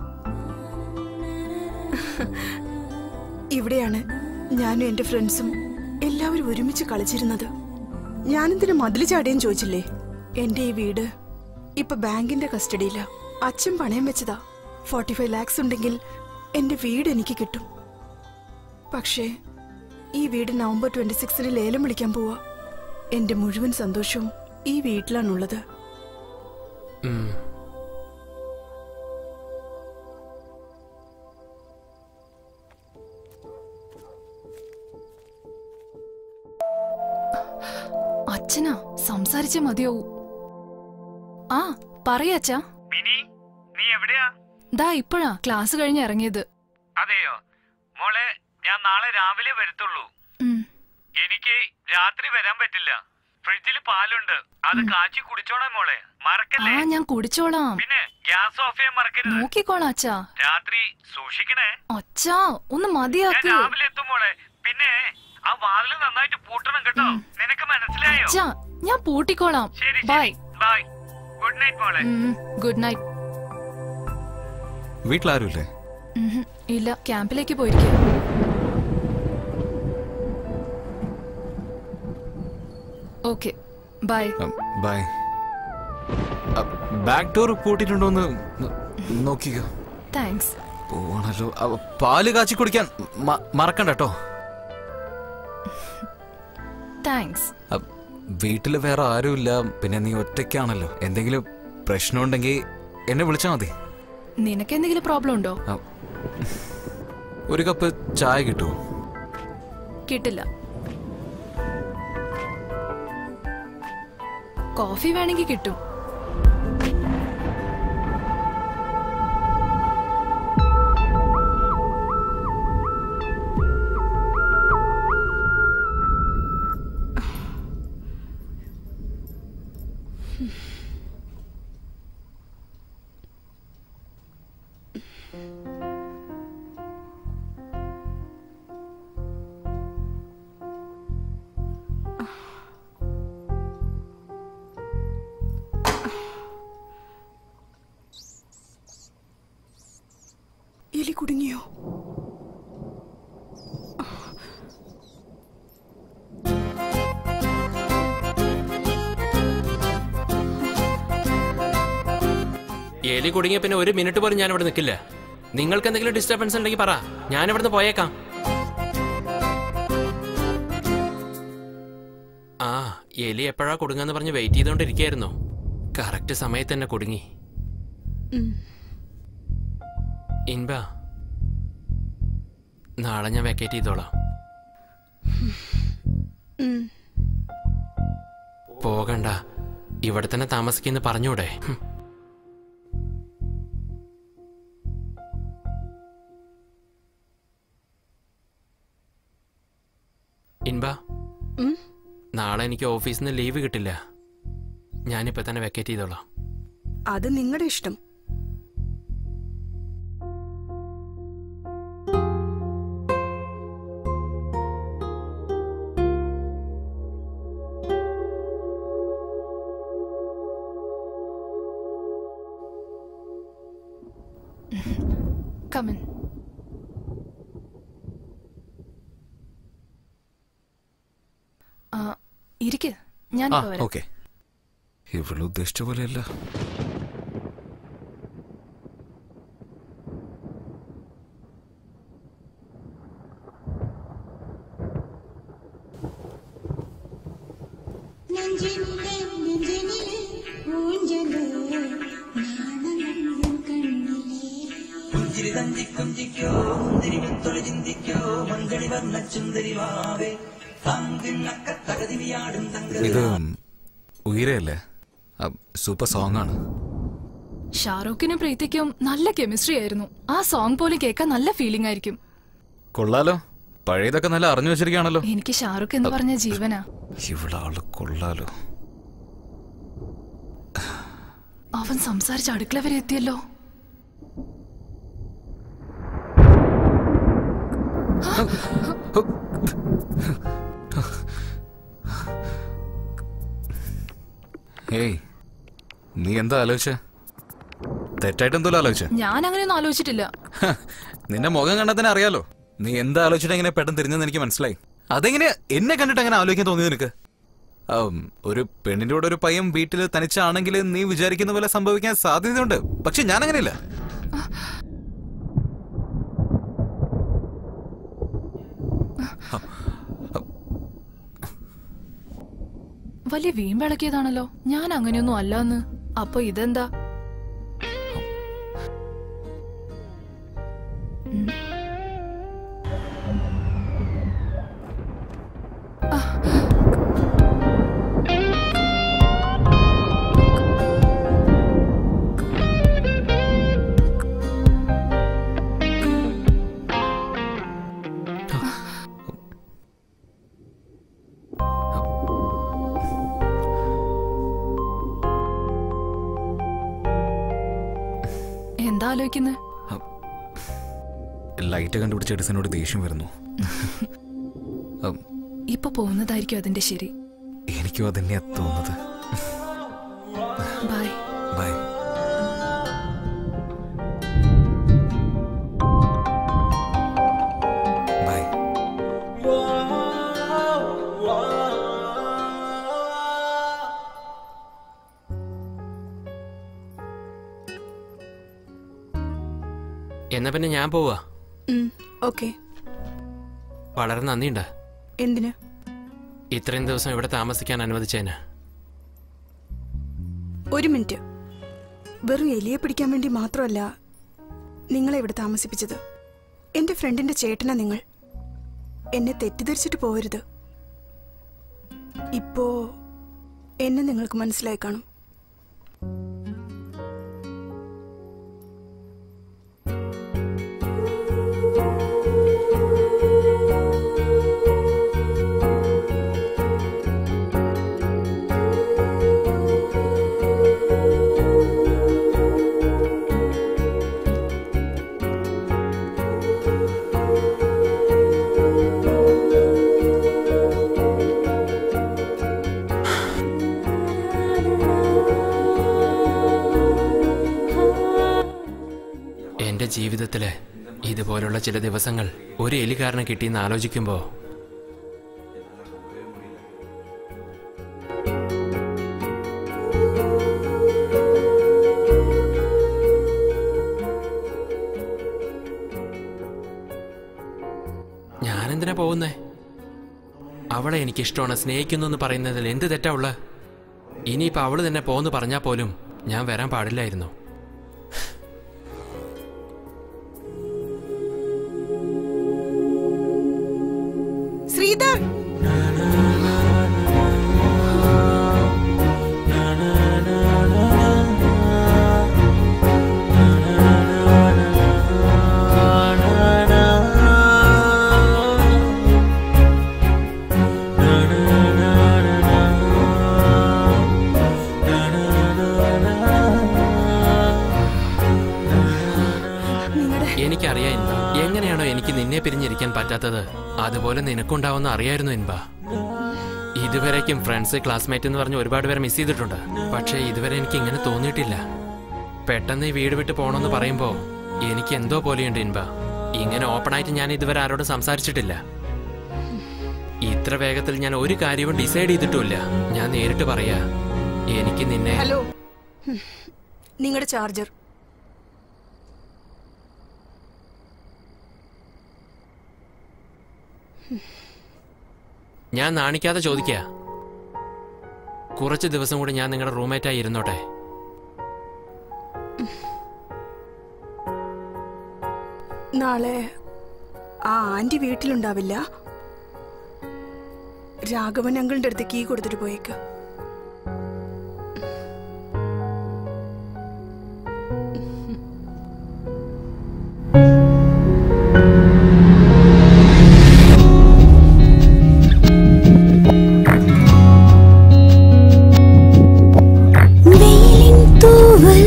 ഇവിടെയാണ് ഞാനും എന്റെ ഫ്രണ്ട്സും എല്ലാവരും ഒരുമിച്ച് കളിച്ചിരുന്നത് ഞാനെന്തിനു മതില് ചാടിയെന്ന് ചോദിച്ചില്ലേ എന്റെ ഈ വീട് ഇപ്പൊ ബാങ്കിന്റെ കസ്റ്റഡിയില അച്ഛൻ പണയം വെച്ചതാ ഫോർട്ടി ഫൈവ് ലാക്സ് ഉണ്ടെങ്കിൽ എന്റെ വീട് എനിക്ക് കിട്ടും പക്ഷേ ഈ വീട് നവംബർ ട്വന്റി സിക്സിന് ലേലം വിളിക്കാൻ പോവാ എന്റെ മുഴുവൻ സന്തോഷവും ഈ വീട്ടിലാണുള്ളത് ഉം. അച്ഛനാ സംസാരിച്ചേ മതിയാവൂ ആ പറയച്ചാ മിനി നീ എവിടെയാ ദാ ഇപ്പോഴാ ക്ലാസ് കഴിഞ്ഞ് ഇറങ്ങിയത് അതെയോ മോളെ ഞാൻ നാളെ രാവിലെ വരത്തുള്ളൂ ഉം. എനിക്ക് രാത്രി വരാൻ പറ്റില്ല ഫ്രിഡ്ജിൽ പാലുണ്ട് അത് കാച്ചി കുടിച്ചോണേ മോളെ ആ മറക്കല്ലേ ഞാൻ കുടിച്ചോളാം പിന്നെ ഗ്യാസ് ഓഫ് ചെയ്യാൻ മറക്കരുത് നോക്കിക്കോളാം അച്ഛാ രാത്രി സൂക്ഷിക്കണേ അച്ഛാ ഒന്ന് ഞാൻ മതിയാക്ക് രാവിലെ എത്തും മോളെ പിന്നെ ആ വാതില് നന്നായിട്ട് പൂട്ടണം കേട്ടോ നിനക്ക് മനസ്സിലായോ അച്ഛാ ഞാൻ പൂട്ടിക്കോളാം ശരി ബൈ ബൈ ഗുഡ് നൈറ്റ് മോളെ ഗുഡ് നൈറ്റ് വീട്ടിലാരുമില്ലേ ഉം, ഇല്ല ക്യാമ്പിലേക്ക് പോയിരിക്കും okay bye bye back door പൂട്ടിയിട്ടുണ്ടോന്ന് ന- നോക്കിക്കോ താങ്ക്സ് പോവാണല്ലോ അവ പാല് കാച്ചി കുടിക്കാൻ മ- മറക്കണ്ട കേട്ടോ താങ്ക്സ് വീട്ടിൽ വേറെ ആരുമില്ല പിന്നെ നീ ഒറ്റയ്ക്കാണല്ലോ എന്തെങ്കിലും പ്രശ്നമുണ്ടെങ്കിൽ എന്നെ വിളിച്ചാൽ മതി നിനക്ക് എന്തെങ്കിലും പ്രോബ്ലം ഉണ്ടോ ആ, ഒരു കപ്പ് ചായ കിട്ടുമോ കിട്ടില്ല കോഫി വേണമെങ്കിൽ കിട്ടും എലി കുടുങ്ങിയോ എലി കുടുങ്ങിയ പിന്നെ ഒരു മിനിറ്റ് പോലും ഞാൻ ഇവിടെ നിൽക്കില്ല നിങ്ങൾക്ക് എന്തെങ്കിലും ഡിസ്റ്റർബൻസ് ഉണ്ടെങ്കിൽ പറ ഞാൻ ഇവിടുന്ന് പോയേക്കാം ആ എലി എപ്പോഴാ കുടുങ്ങാന്ന് പറഞ്ഞ് വെയിറ്റ് ചെയ്തോണ്ടിരിക്കായിരുന്നു കറക്റ്റ് സമയത്ത് തന്നെ കുടുങ്ങി ഇൻബ നാളെ ഞാൻ വെക്കേറ്റ് ചെയ്തോളാം പോകണ്ട ഇവിടെ തന്നെ താമസിക്കുന്ന പറഞ്ഞൂടെ ഹും. ഇൻബ ഉം? നാളെ എനിക്ക് ഓഫീസിൽ നിന്ന് ലീവ് കിട്ടില്ല ഞാനിപ്പോ തന്നെ വെക്കേറ്റ് ചെയ്തോളാം അത് നിങ്ങളുടെ ഇഷ്ടം കമൻ ആ ഇരിക്ക് ഞാൻ ആ ഓക്കെ ഇവള് ഉദ്ദേശിച്ച പോലെയല്ല പുഞ്ചിരി തഞ്ചി കുഞ്ചിക്കോ മുന്തിരി മുത്തൊളി ചിന്തിക്കോ മഞ്ചളി വർണ്ണ ചുന്ദരി വാവേ തങ്കിണ്ണക്ക തകതിരിയാടും തങ്ക ഇത് ഉയരയല്ലേ സൂപ്പർ സോങ് ആണ് ഷാറൂഖിനും പ്രീതിക്കും നല്ല കെമിസ്ട്രി ആയിരുന്നു ആ സോങ് പോലും കേൾക്കാൻ നല്ല ഫീലിംഗ് ആയിരിക്കും കൊള്ളാലോ പഴയതൊക്കെ നല്ല അറിഞ്ഞു വെച്ചിരിക്കുകയാണല്ലോ എനിക്ക് ഷാറൂഖ് എന്ന് പറഞ്ഞ ജീവനാ ഇവളാള് കൊള്ളാലോ അവൻ സംസാരിച്ച് അടുക്കള വരെ എത്തിയല്ലോ ഏയ് നീ എന്താ ആലോചിച്ച തെറ്റായിട്ട് എന്തോ ആലോചിച്ച ഞാൻ അങ്ങനെയൊന്നും ആലോചിച്ചിട്ടില്ല നിന്റെ മുഖം കണ്ടാൽ തന്നെ അറിയാലോ നീ എന്താ ആലോചിച്ചിട്ട് എങ്ങനെ പെട്ടെന്ന് തിരിഞ്ഞെന്ന് എനിക്ക് മനസ്സിലായി അതെങ്ങനെ എന്നെ കണ്ടിട്ട് അങ്ങനെ ആലോചിക്കാൻ തോന്നിയത് നിനക്ക് ആം, ഒരു പെണ്ണിന്റെ കൂടെ ഒരു പയ്യൻ വീട്ടിൽ തനിച്ചാണെങ്കിൽ നീ വിചാരിക്കുന്ന പോലെ സംഭവിക്കാൻ സാധ്യതയുണ്ട് പക്ഷെ ഞാൻ അങ്ങനെയല്ല വലിയ വീമ്പിളക്കിയതാണല്ലോ ഞാൻ അങ്ങനെയൊന്നും അല്ലെന്ന് അപ്പൊ ഇതെന്താ ഉം. എന്താ ആലോചിക്കുന്നത് ലൈറ്റ് കണ്ടുപിടിച്ച എഡിസനോട് ദേഷ്യം വരുന്നു ആം, ഇപ്പൊ പോകുന്നതായിരിക്കും അതിന്റെ ശരി എനിക്കും അതന്നെയാ തോന്നുന്നത് ബൈ ബൈ ബൈ എന്നാ പിന്നെ ഞാൻ പോവാ ഓക്കെ വളരെ നന്ദിയുണ്ട് എന്തിന് ഇത്രയും ദിവസം ഇവിടെ താമസിക്കാൻ അനുവദിച്ചതിന് ഒരു മിനിറ്റ് വെറും എലിയെ പിടിക്കാൻ വേണ്ടി മാത്രമല്ല നിങ്ങളെ ഇവിടെ താമസിപ്പിച്ചത് എന്റെ ഫ്രണ്ടിന്റെ ചേട്ടനാ നിങ്ങൾ എന്നെ തെറ്റിദ്ധരിച്ചിട്ട് പോകരുത് ഇപ്പോ എന്നെ നിങ്ങൾക്ക് മനസ്സിലായി കാണും എന്റെ ജീവിതത്തില് ഇതുപോലുള്ള ചില ദിവസങ്ങൾ ഒരു എലി കാരണം കിട്ടിയെന്ന് ആലോചിക്കുമ്പോ ഞാനെന്തിനാ പോകുന്നേ അവളെ എനിക്കിഷ്ടമാണ് സ്നേഹിക്കുന്നു എന്ന് പറയുന്നതിൽ എന്ത് തെറ്റാ ഉള്ള ഇനിയിപ്പോ അവള് തന്നെ പോന്ന് പറഞ്ഞാൽ പോലും ഞാൻ വരാൻ പാടില്ലായിരുന്നു ശ്രീധർ എനിക്കറിയാം ഇൻബ എങ്ങനെയാണോ എനിക്ക് നിന്നെ പിരിഞ്ഞിരിക്കാൻ പറ്റാത്തത് അതുപോലെ നിനക്കുണ്ടാവുന്ന അറിയായിരുന്നു ഇൻബ ഇതുവരേക്കും ഫ്രണ്ട്സ് ക്ലാസ്മേറ്റ് എന്ന് പറഞ്ഞ് ഒരുപാട് പേരെ മിസ് ചെയ്തിട്ടുണ്ട് പക്ഷേ ഇതുവരെ എനിക്ക് ഇങ്ങനെ തോന്നിയിട്ടില്ല പെട്ടെന്ന് ഈ വീട് വിട്ട് പോകണമെന്ന് പറയുമ്പോ എനിക്ക് എന്തോ പോലെയുണ്ട് ഇൻബ ഇങ്ങനെ ഓപ്പണായിട്ട് ഞാൻ ഇതുവരെ ആരോടും സംസാരിച്ചിട്ടില്ല ഇത്ര വേഗത്തിൽ ഞാൻ ഒരു കാര്യവും ഡിസൈഡ് ചെയ്തിട്ടുമില്ല ഞാൻ നേരിട്ട് പറയാ എനിക്ക് നിന്നെ ഹലോ നിങ്ങളുടെ ചാർജർ ഞാൻ നാണിക്കാതെ ചോദിക്ക കുറച്ച് ദിവസം കൂടി ഞാൻ നിങ്ങളുടെ റൂംമേറ്റായി ഇരുന്നോട്ടെ നാളെ ആ ആന്റി വീട്ടിലുണ്ടാവില്ല രാഘവൻ അങ്കിളിന്റെ അടുത്ത് കീ കൊടുത്തിട്ട് പോയേക്ക് വെയിലിൻ തൂവൽ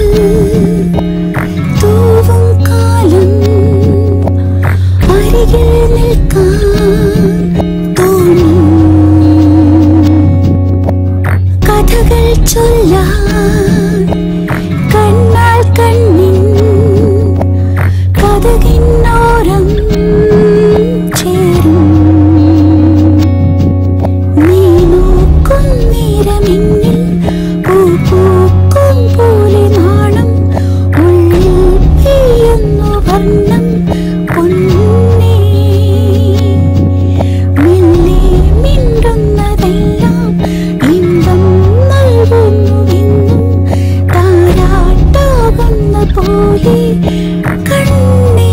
തൂവും കാലം അരികിൽ നിൽക്കാൻ തോന്നും കഥകൾ ചൊല്ലാൻ കണ്ണാൽ കണ്ണിൻ കഥകിന്നോരം ചേരും നീ നോക്കും നേരമെന്നിൽ പൂ പൂക്കും പോലെ നാണം ഉള്ളിൽ പെയ്യുന്നു വർണ്ണം പൊന്നേ മെല്ലെ മിണ്ടുന്നതെല്ലാം ഇമ്പം നൽകുന്നുവെന്നും താരാട്ടാകുന്ന പോലെ കണ്ണേ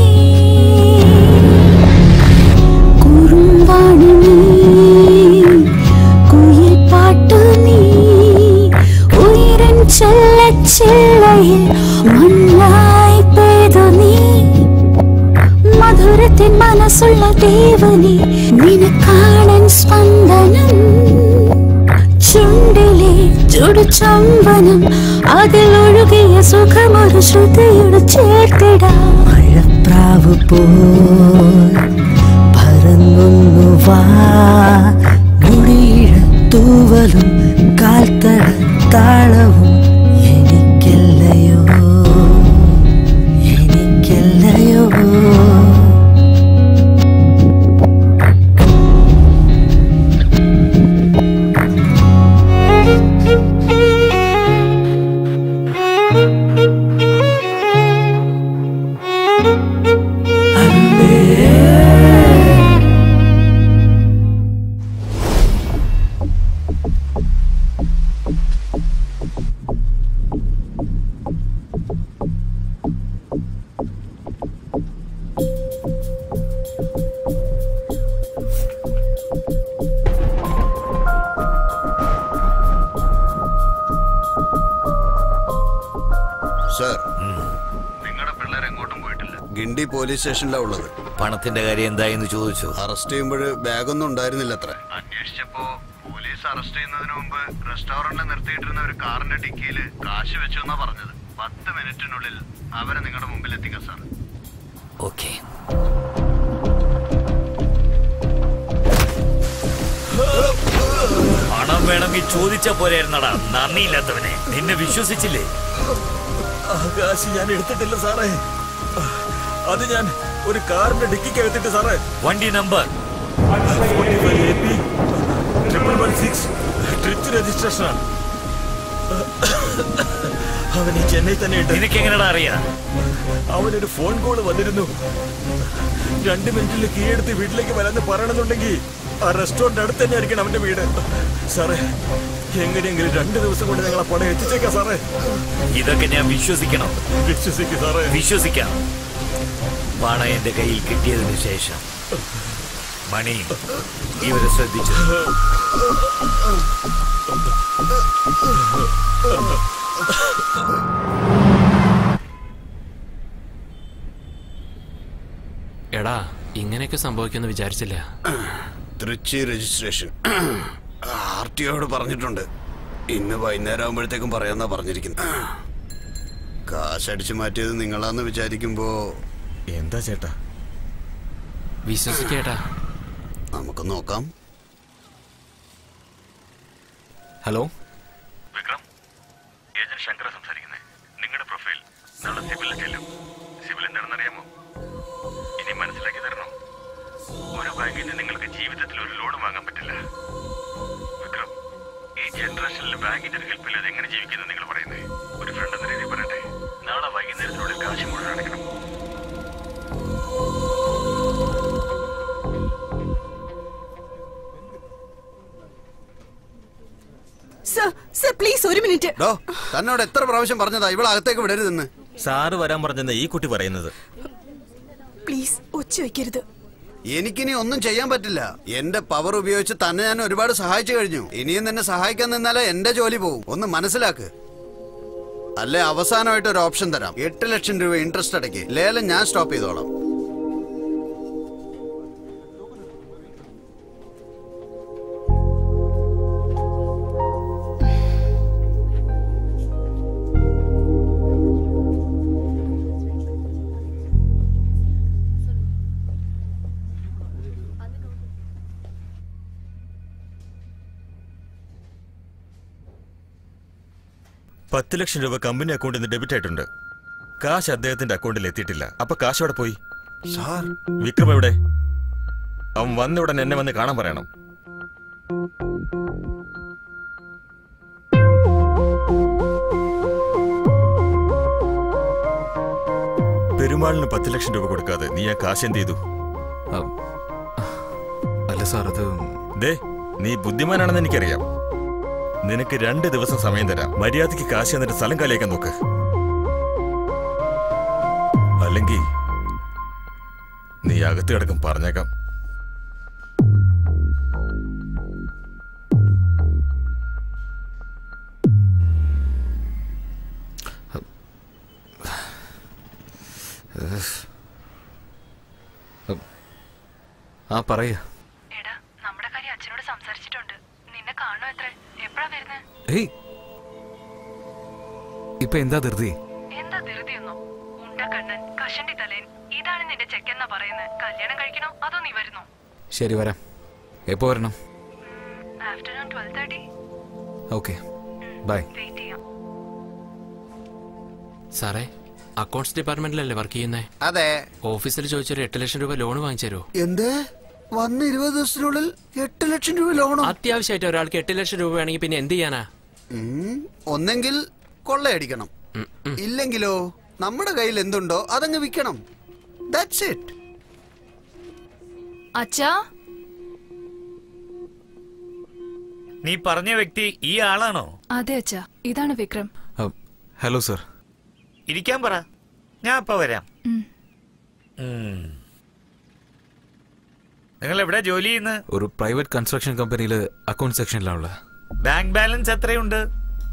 കുറുമ്പാണ് നീ കുയിൽ പാട്ടു നീ ഉയരൻ ചെല്ലച്ചില്ലയിൽ മണ്ണായി പെയ്തു നീ മധുരത്തിൻ മനസ്സുള്ള ദേവനെ നിനക്കാണൻ സ്പന്ദനം ചുണ്ടിലെ ചുടുചമ്പനം അതിലൊഴുകിയ സുഖമൊരു ശ്രുതിയുടെ ചേർത്തിടാം മഴപ്രാവ് പോൽ പറന്നൊന്നു വാ മുടിയിഴ തൂവലും കാൽത്തട താളവും എനിക്കല്ലയോ എനിക്കല്ലയോ സർ നിങ്ങളുടെ പിള്ളേർ എങ്ങോട്ടും പോയിട്ടില്ല ഗിണ്ടി പോലീസ് സ്റ്റേഷനിലാണ് ഉള്ളത് പണത്തിന്റെ കാര്യം എന്തായെന്ന് ചോദിച്ചു അറസ്റ്റ് ചെയ്യുമ്പോൾ ബാഗൊന്നും ഉണ്ടായിരുന്നില്ല അത്ര അന്വേഷിച്ചപ്പോ പോലീസ് അറസ്റ്റ് ചെയ്യുന്നതിന് മുമ്പ് റെസ്റ്റോറന്റിൽ നിർത്തിയിട്ടിരുന്ന ഒരു കാറിന്റെ ഡിക്കിയിൽ കാശ് വെച്ചു എന്നാ പറഞ്ഞത് പത്ത് മിനിറ്റിനുള്ളിൽ അവരെ നിങ്ങളുടെ മുമ്പിൽ എത്തിക്കാം സാർ ഓക്കെ പണം വേണമെങ്കിൽ ചോദിച്ച പോരായിരുന്നടാ നന്ദിയില്ലാത്തവനെ നിന്നെ വിശ്വസിച്ചില്ലേ ആകാശ് ഞാൻ എടുത്തിട്ടില്ല സാറേ അത് ഞാൻ ഒരു കാറിന്റെ ഡിക്കിക്ക് എടുത്തിട്ട് സാറേ വണ്ടി നമ്പർ ട്രിപ്പിൾ വൺ സിക്സ് ട്രിച്ച് രജിസ്ട്രേഷനാണ് അവൻ ഈ ചെന്നൈ തന്നെ ഉണ്ട് നിനക്ക് എങ്ങനെയാ അറിയാ അവനൊരു ഫോൺ കോൾ വന്നിരുന്നു രണ്ട് മിനിറ്റിൽ കീ എടുത്ത് വീട്ടിലേക്ക് വരാന്ന് പറയണമെന്നുണ്ടെങ്കിൽ ആ റെസ്റ്റോറന്റ് അടുത്ത് തന്നെ ആയിരിക്കണം അവന്റെ വീട് സാറേ എങ്ങനെയെങ്കിലും രണ്ട് ദിവസം കൊണ്ട് ഞങ്ങൾ ആ പണം എത്തിച്ചേക്കാം സാറേ ഇതൊക്കെ ഞാൻ വിശ്വസിക്കണം വിശ്വസിക്കും സാറേ വിശ്വസിക്കാം പണം എന്റെ കയ്യിൽ കിട്ടിയതിനു ശേഷം മണി ഇവരെ ശ്രദ്ധിച്ചു എടാ ഇങ്ങനെയൊക്കെ സംഭവിക്കുമെന്ന് വിചാരിച്ചില്ല തൃച്ചി രജിസ്ട്രേഷൻ ആർ ടി ഒയോട് പറഞ്ഞിട്ടുണ്ട് ഇന്ന് വൈകുന്നേരം ആകുമ്പോഴത്തേക്കും പറയാന്നാ പറഞ്ഞിരിക്കുന്നത് കാശടിച്ചു മാറ്റിയത് നിങ്ങളാന്ന് വിചാരിക്കുമ്പോ എന്താ ചേട്ടാ വിശ്വസിക്കേട്ടാ നമുക്ക് നോക്കാം ഹലോ വിക്രം ഏജന്റ് ശങ്കര സംസാരിക്കുന്നത് നിങ്ങളുടെ പ്രൊഫൈൽ നാളെ സിവിലിൽ ചെല്ലും സിവിലിന്റെ എന്താണെന്നറിയാമോ ഇനി മനസ്സിലാക്കി തരണോ ഒരു ബാങ്കിൽ നിന്ന് നിങ്ങൾക്ക് ജീവിതത്തിൽ ഒരു ലോണും വാങ്ങാൻ പറ്റില്ല വിക്രം ഈ ജനറേഷനിൽ ബാങ്കിന്റെ ഒരു ഹെൽപ്പില്ലാതെ എങ്ങനെ ജീവിക്കുന്നു നിങ്ങൾ പറയുന്നത് ഒരു ഫ്രണ്ട് എന്ന രീതിയിൽ പറയട്ടെ നാളെ വൈകുന്നേരത്തിനുള്ളിൽ കാശ് മുഴുവൻ അടയ്ക്കണം സർ സർ പ്ലീസ് ഒരു മിനിറ്റ് ഡോ തന്നോട് എത്ര പ്രാവശ്യം പറഞ്ഞതാ ഇവിടെ അകത്തേക്ക് വിടരുതെന്ന് സാറ് വരാൻ പറഞ്ഞെന്ന് ഈ കുട്ടി പറയുന്നത് പ്ലീസ് ഒച്ച വെക്കരുത് എനിക്കിനി ഒന്നും ചെയ്യാൻ പറ്റില്ല എന്റെ പവർ ഉപയോഗിച്ച് തന്നെ ഞാൻ ഒരുപാട് സഹായിച്ചു കഴിഞ്ഞു ഇനിയും നിന്നെ സഹായിക്കാൻ നിന്നാലേ എന്റെ ജോലി പോകും ഒന്ന് മനസ്സിലാക്ക് അല്ലെ അവസാനമായിട്ട് ഒരു ഓപ്ഷൻ തരാം എട്ട് ലക്ഷം രൂപ ഇൻട്രസ്റ്റ് അടയ്ക്ക് ലേലം ഞാൻ സ്റ്റോപ്പ് ചെയ്തോളാം പത്ത് ലക്ഷം രൂപ കമ്പനി അക്കൗണ്ടിൽ നിന്ന് ഡെബിറ്റ് ആയിട്ടുണ്ട് കാശ് അദ്ദേഹത്തിന്റെ അക്കൗണ്ടിൽ എത്തിയിട്ടില്ല അപ്പൊ കാശ് അവിടെ പോയി സാർ വിക്രം എവിടെ അവൻ വന്ന ഉടൻ എന്നെ വന്ന് കാണാൻ പറയണം പെരുമാളിന് പത്ത് ലക്ഷം രൂപ കൊടുക്കാതെ നീ ആ കാശ് എന്ത് ചെയ്തു അല്ല സാർ അത് ദേ നീ ബുദ്ധിമാനാണെന്ന് എനിക്കറിയാം നിനക്ക് രണ്ട് ദിവസം സമയം തരാം മര്യാദയ്ക്ക് കാശ് എന്നിട്ട് സ്ഥലം കാലിയാക്കാൻ നോക്ക് അല്ലെങ്കിൽ നീ അകത്ത് കിടക്കും പറഞ്ഞേക്കാം ആ പറയ എടാ നമ്മുടെ കാര്യം അച്ഛനോട് സംസാരിച്ചിട്ടുണ്ട് നിന്നെ കാണുമോ എത്ര എപ്പോഴാ വരുന്നത് ഏയ് ഇപ്പൊ എന്താ ധൃതി എന്താ ധൃതിയൊന്നോ ഉണ്ടക്കണ്ണൻ കഷണ്ടി തലേൻ ഇതാണ് നിന്റെ ചെക്കെന്നാ പറയുന്നത് കല്യാണം കഴിക്കണോ അതോ നീ വരുന്നോ ശരി വരാം എപ്പോ വരണം afternoon twelve thirty okay bye wait ചെയ്യാം സാറേ അക്കൗണ്ട്സ് ഡിപ്പാർട്ട്മെന്റിലല്ലേ വർക്ക് ചെയ്യുന്നേ അതെ ഓഫീസിൽ ചോദിച്ചൊരു എട്ട് ലക്ഷം രൂപ ലോൺ വാങ്ങിച്ചു തരുമോ എന്ത് വന്ന് ഇരുപത് ദിവസത്തിനുള്ളിൽ എട്ട് ലക്ഷം രൂപ ലോണോ അത്യാവശ്യമായിട്ട് ഒരാൾക്ക് എട്ട് ലക്ഷം രൂപ വേണമെങ്കിൽ പിന്നെ എന്ത് ചെയ്യാനാ ഉം, ഒന്നെങ്കിൽ കൊള്ളയടിക്കണം ഇല്ലെങ്കിലോ നമ്മുടെ കയ്യിൽ എന്തുണ്ടോ അതങ്ങ് വിൽക്കണം ദാറ്റ്സ് ഇറ്റ് അച്ഛാ നീ പറഞ്ഞ വ്യക്തി ഈ ആളാണോ അതെ അച്ഛാ ഇതാണ് വിക്രം ഹലോ സർ ഇരിക്കാൻ പറ ഞാൻ അപ്പൊ വരാം ഉം. ഉം. നിങ്ങൾ എവിടെ ജോലി ചെയ്യുന്നത് ഒരു പ്രൈവറ്റ് കൺസ്ട്രക്ഷൻ കമ്പനിയിൽ അക്കൗണ്ട് സെക്ഷനിലാണുള്ളത് ബാങ്ക് ബാലൻസ് എത്രയുണ്ട്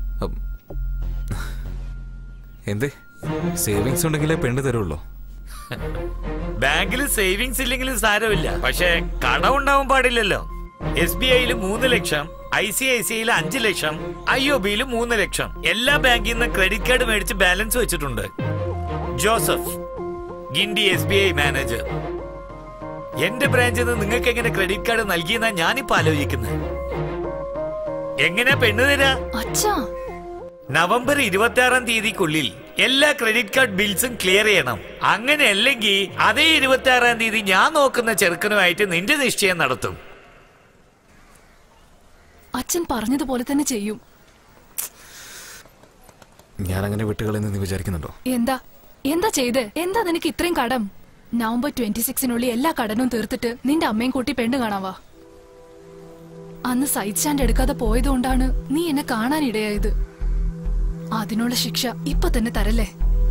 എന്തേ സേവിങ്സ് ഉണ്ടെങ്കിലേ പെണ്ണ് തരുള്ളൂ ബാങ്കിൽ സേവിങ്സ് ഇല്ലെങ്കിലും സാരമില്ല പക്ഷേ കടം ഉണ്ടാവാൻ പാടില്ലല്ലോ എസ് ബി ഐയിൽ മൂന്ന് ലക്ഷം ഐ സി ഐ സി ഐയിൽ അഞ്ച് ലക്ഷം ഐ ഒ ബിയിൽ മൂന്ന് ലക്ഷം എല്ലാ ബാങ്കിൽ നിന്ന് ക്രെഡിറ്റ് കാർഡ് മേടിച്ച് ബാലൻസ് വെച്ചിട്ടുണ്ട് Joseph Guindy S B I manager എന്റെ ബ്രാഞ്ചിൽ നിന്ന് നിങ്ങൾക്ക് എങ്ങനെ ക്രെഡിറ്റ് കാർഡ് നൽകിയെന്നാ ഞാനിപ്പോ ആലോചിക്കുന്നത് എങ്ങനെ പെണ്ണ് തരാ അച്ഛാ നവംബർ ഇരുപത്തി ആറാം തീയതിക്കുള്ളിൽ എല്ലാ ക്രെഡിറ്റ് കാർഡ് ബിൽസും ക്ലിയർ ചെയ്യണം അങ്ങനെ അല്ലെങ്കിൽ അതേ ഇരുപത്തി ആറാം തീയതി ഞാൻ നോക്കുന്ന ചെറുക്കനുമായിട്ട് നിന്റെ നിശ്ചയം നടത്തും അച്ഛൻ പറഞ്ഞതുപോലെ തന്നെ ചെയ്യും ഞാൻ അങ്ങനെ വിട്ടുകളെന്ന് നീ വിചാരിക്കുന്നുണ്ടോ എന്താ എന്താ ചെയ്തേ എന്താ നിനക്ക് ഇത്രയും കടം നവംബർ ട്വന്റി സിക്സിനുള്ളിൽ എല്ലാ കടനും തീർത്തിട്ട് നിന്റെ അമ്മയും കൂട്ടി പെണ്ണ് കാണാവാ അന്ന് സൈഡ് സ്റ്റാൻഡ് എടുക്കാതെ പോയതുകൊണ്ടാണ് നീ എന്നെ കാണാൻ ഇടയായത് അതിനുള്ള ശിക്ഷ ഇപ്പൊ തന്നെ തരല്ലേ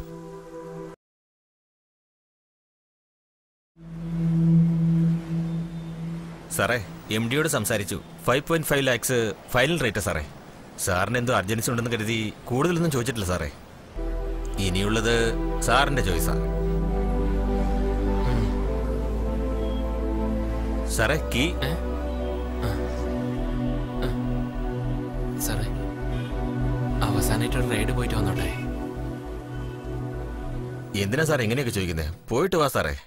സാറേ എം ഡിയോട് സംസാരിച്ചു five point five lakhs final റേറ്റാ സാറേ സാറിന് എന്തോ അർജൻസി ഉണ്ടെന്ന് കരുതി കൂടുതലൊന്നും ചോദിച്ചിട്ടില്ല സാറേ ഇനിയുള്ളത് സാറിന്റെ ചോയ്സാ സാറേ കീ സാറേ അവസാനമായിട്ട് ഒരു റൈഡ് പോയിട്ട് വന്നോട്ടെ എന്തിനാ സാർ എങ്ങനെയൊക്കെ ചോദിക്കുന്നത് പോയിട്ട് വാ സാറേ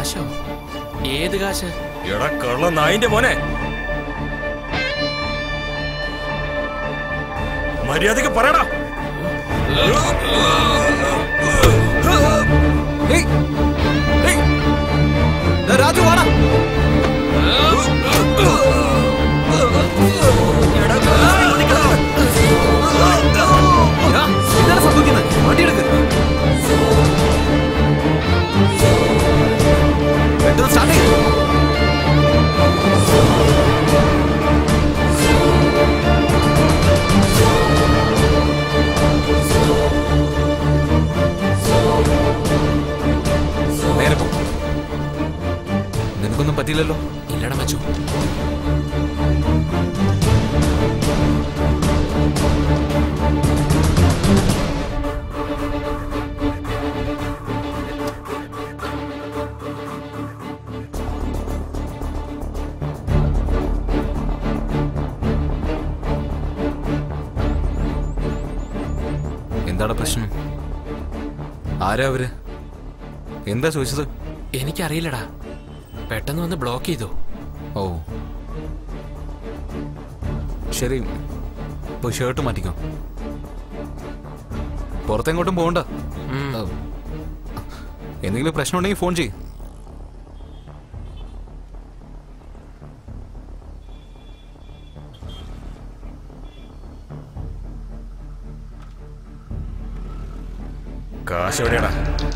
കാശോ ഏത് കാശ് എടാ കള്ള നായിന്റെ മോനെ മര്യാദക്ക് പറയടാ രാജു വാടാ എന്താണ് സംഭവിക്കുന്നത് വണ്ടിയെടുക്ക് പെട്ടെന്ന് സ്റ്റാർട്ട് ചെയ്യും നേരെ പോ നിനക്കൊന്നും പറ്റിയില്ലല്ലോ ഇല്ലടാ മച്ചു എന്താണ് പ്രശ്നം ആരാ അവര് എന്താ ചോദിച്ചത് എനിക്കറിയില്ലടാ പെട്ടെന്ന് വന്ന് ബ്ലോക്ക് ചെയ്തു ഓ ശരി പോയി ഷർട്ട് മാറ്റിക്കോ പുറത്തെങ്ങോട്ടും പോകണ്ട ആ, എന്തെങ്കിലും പ്രശ്നം ഉണ്ടെങ്കിൽ ഫോൺ ചെയ്യും കാശ് എവിടെയാടാ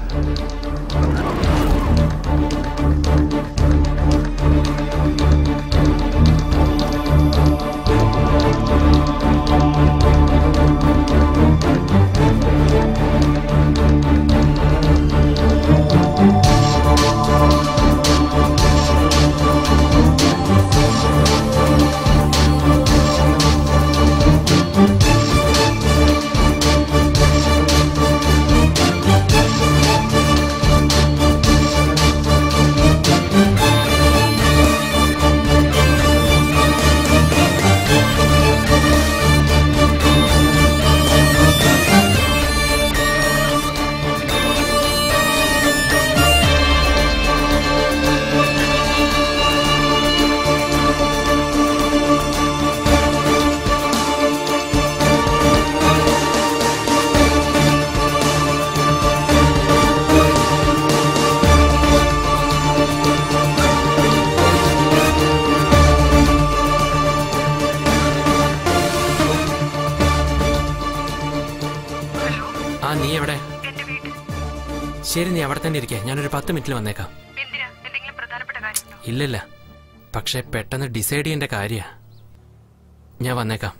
ആ നീ എവിടെ ശരി നീ അവിടെ തന്നെ ഇരിക്കെ ഞാനൊരു പത്ത് മിനിറ്റിൽ വന്നേക്കാം ഇല്ലില്ല പക്ഷെ പെട്ടെന്ന് ഡിസൈഡ് ചെയ്യേണ്ട കാര്യ ഞാൻ വന്നേക്കാം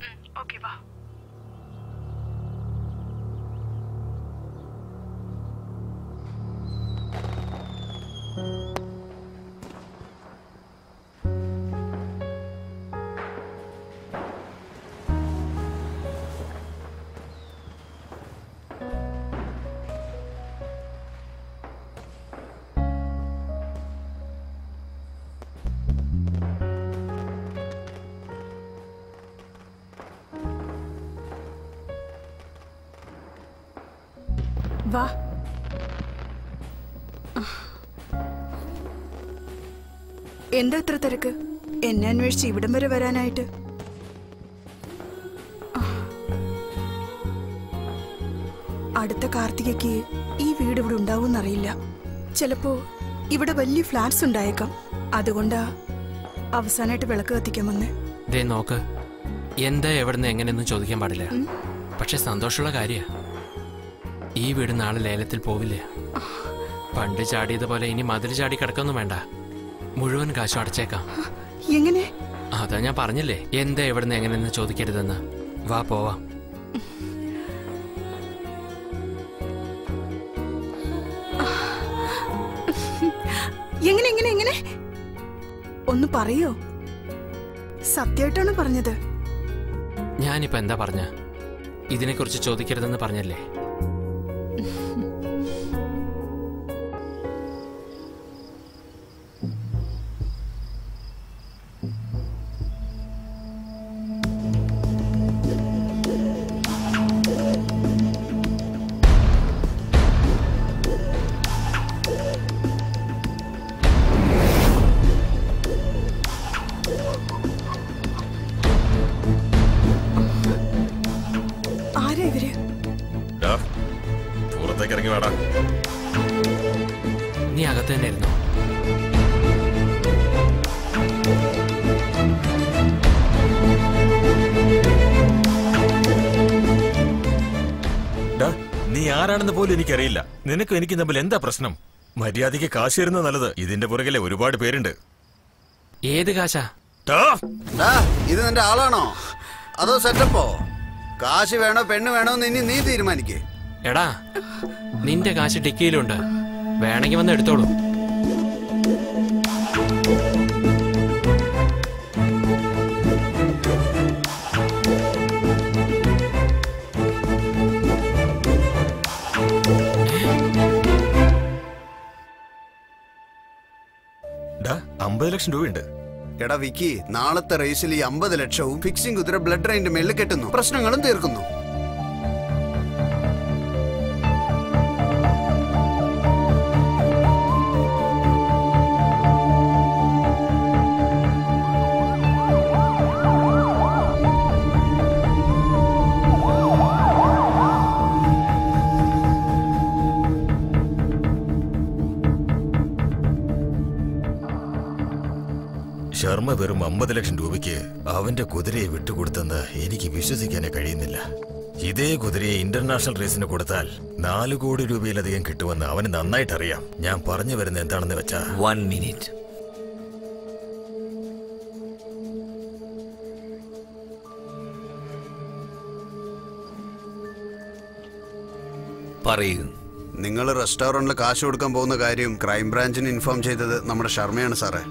വാ എന്താ ഇത്ര തിരക്ക് എന്നെ അന്വേഷിച്ച് ഇവിടം വരെ വരാനായിട്ട് അടുത്ത കാർത്തികയ്ക്ക് ഈ വീട് ഇവിടെ ഉണ്ടാവുമെന്നറിയില്ല ചിലപ്പോ ഇവിടെ വലിയ ഫ്ലാറ്റ്സ് ഉണ്ടായേക്കാം അതുകൊണ്ടാ അവസാനമായിട്ട് വിളക്ക് കത്തിക്കാൻ വന്നേ ദേ നോക്ക് എന്താ എവിടുന്ന് എങ്ങനെയൊന്നും ചോദിക്കാൻ പാടില്ല പക്ഷെ സന്തോഷമുള്ള കാര്യ ഈ വീട് നാളെ ലേലത്തിൽ പോവില്ല പണ്ട് ചാടിയതുപോലെ ഇനി മതിൽ ചാടി കിടക്കൊന്നും വേണ്ട മുഴുവൻ കാശും അടച്ചേക്കാം എങ്ങനെ അതാ ഞാൻ പറഞ്ഞില്ലേ എന്താ എവിടുന്ന് എങ്ങനെയെന്ന് ചോദിക്കരുതെന്ന് വാ പോവാം എങ്ങനെ എങ്ങനെ എങ്ങനെ ഒന്ന് പറയോ സത്യമായിട്ടാണ് പറഞ്ഞത് ഞാനിപ്പോ എന്താ പറഞ്ഞ ഇതിനെക്കുറിച്ച് ചോദിക്കരുതെന്ന് പറഞ്ഞല്ലേ ഇറങ്ങി വേടാ നീ അകത്ത് തന്നെ ഇരുന്നു ഡാ, നീ ആരാണെന്ന് പോലും എനിക്കറിയില്ല നിനക്കും എനിക്ക് തമ്മിൽ എന്താ പ്രശ്നം മര്യാദയ്ക്ക് കാശ് തരുന്നത് നല്ലത് ഇതിന്റെ പുറകിലെ ഒരുപാട് പേരുണ്ട് ഏത് കാശാ ഡാ, ഇത് നിന്റെ ആളാണോ അതോ സെറ്റപ്പോ കാശ് വേണോ പെണ്ണ് വേണോ എന്ന് ഇനി നീ തീരുമാനിക്കേ എടാ നിന്റെ കാശ് ടിക്കിയിലുണ്ട് വേണമെങ്കിൽ വന്ന് എടുത്തോളൂ ഡാ അമ്പത് ലക്ഷം രൂപയുണ്ട് എടാ വിക്കി നാളത്തെ റേസിൽ ഈ അമ്പത് ലക്ഷവും ഫിക്സിംഗ് കുതിര ബ്ലഡ് റൈൻ്റെ മേളിൽ കെട്ടുന്നു പ്രശ്നങ്ങളും തീർക്കുന്നു ശർമ്മ വെറും അമ്പത് ലക്ഷം രൂപയ്ക്ക് അവന്റെ കുതിരയെ വിട്ടുകൊടുത്തെന്ന് എനിക്ക് വിശ്വസിക്കാനേ കഴിയുന്നില്ല ഇതേ കുതിരയെ ഇന്റർനാഷണൽ റേസിന് കൊടുത്താൽ നാല് കോടി രൂപയിലധികം കിട്ടുമെന്ന് അവന് നന്നായിട്ട് അറിയാം ഞാൻ പറഞ്ഞു വരുന്നത് എന്താണെന്ന് വെച്ചാ വൺ മിനിറ്റ് പറയൂ നിങ്ങൾ റെസ്റ്റോറന്റിൽ കാശ് കൊടുക്കാൻ പോകുന്ന കാര്യം ക്രൈംബ്രാഞ്ചിന് ഇൻഫോം ചെയ്തത് നമ്മുടെ ശർമ്മയാണ് സാറേ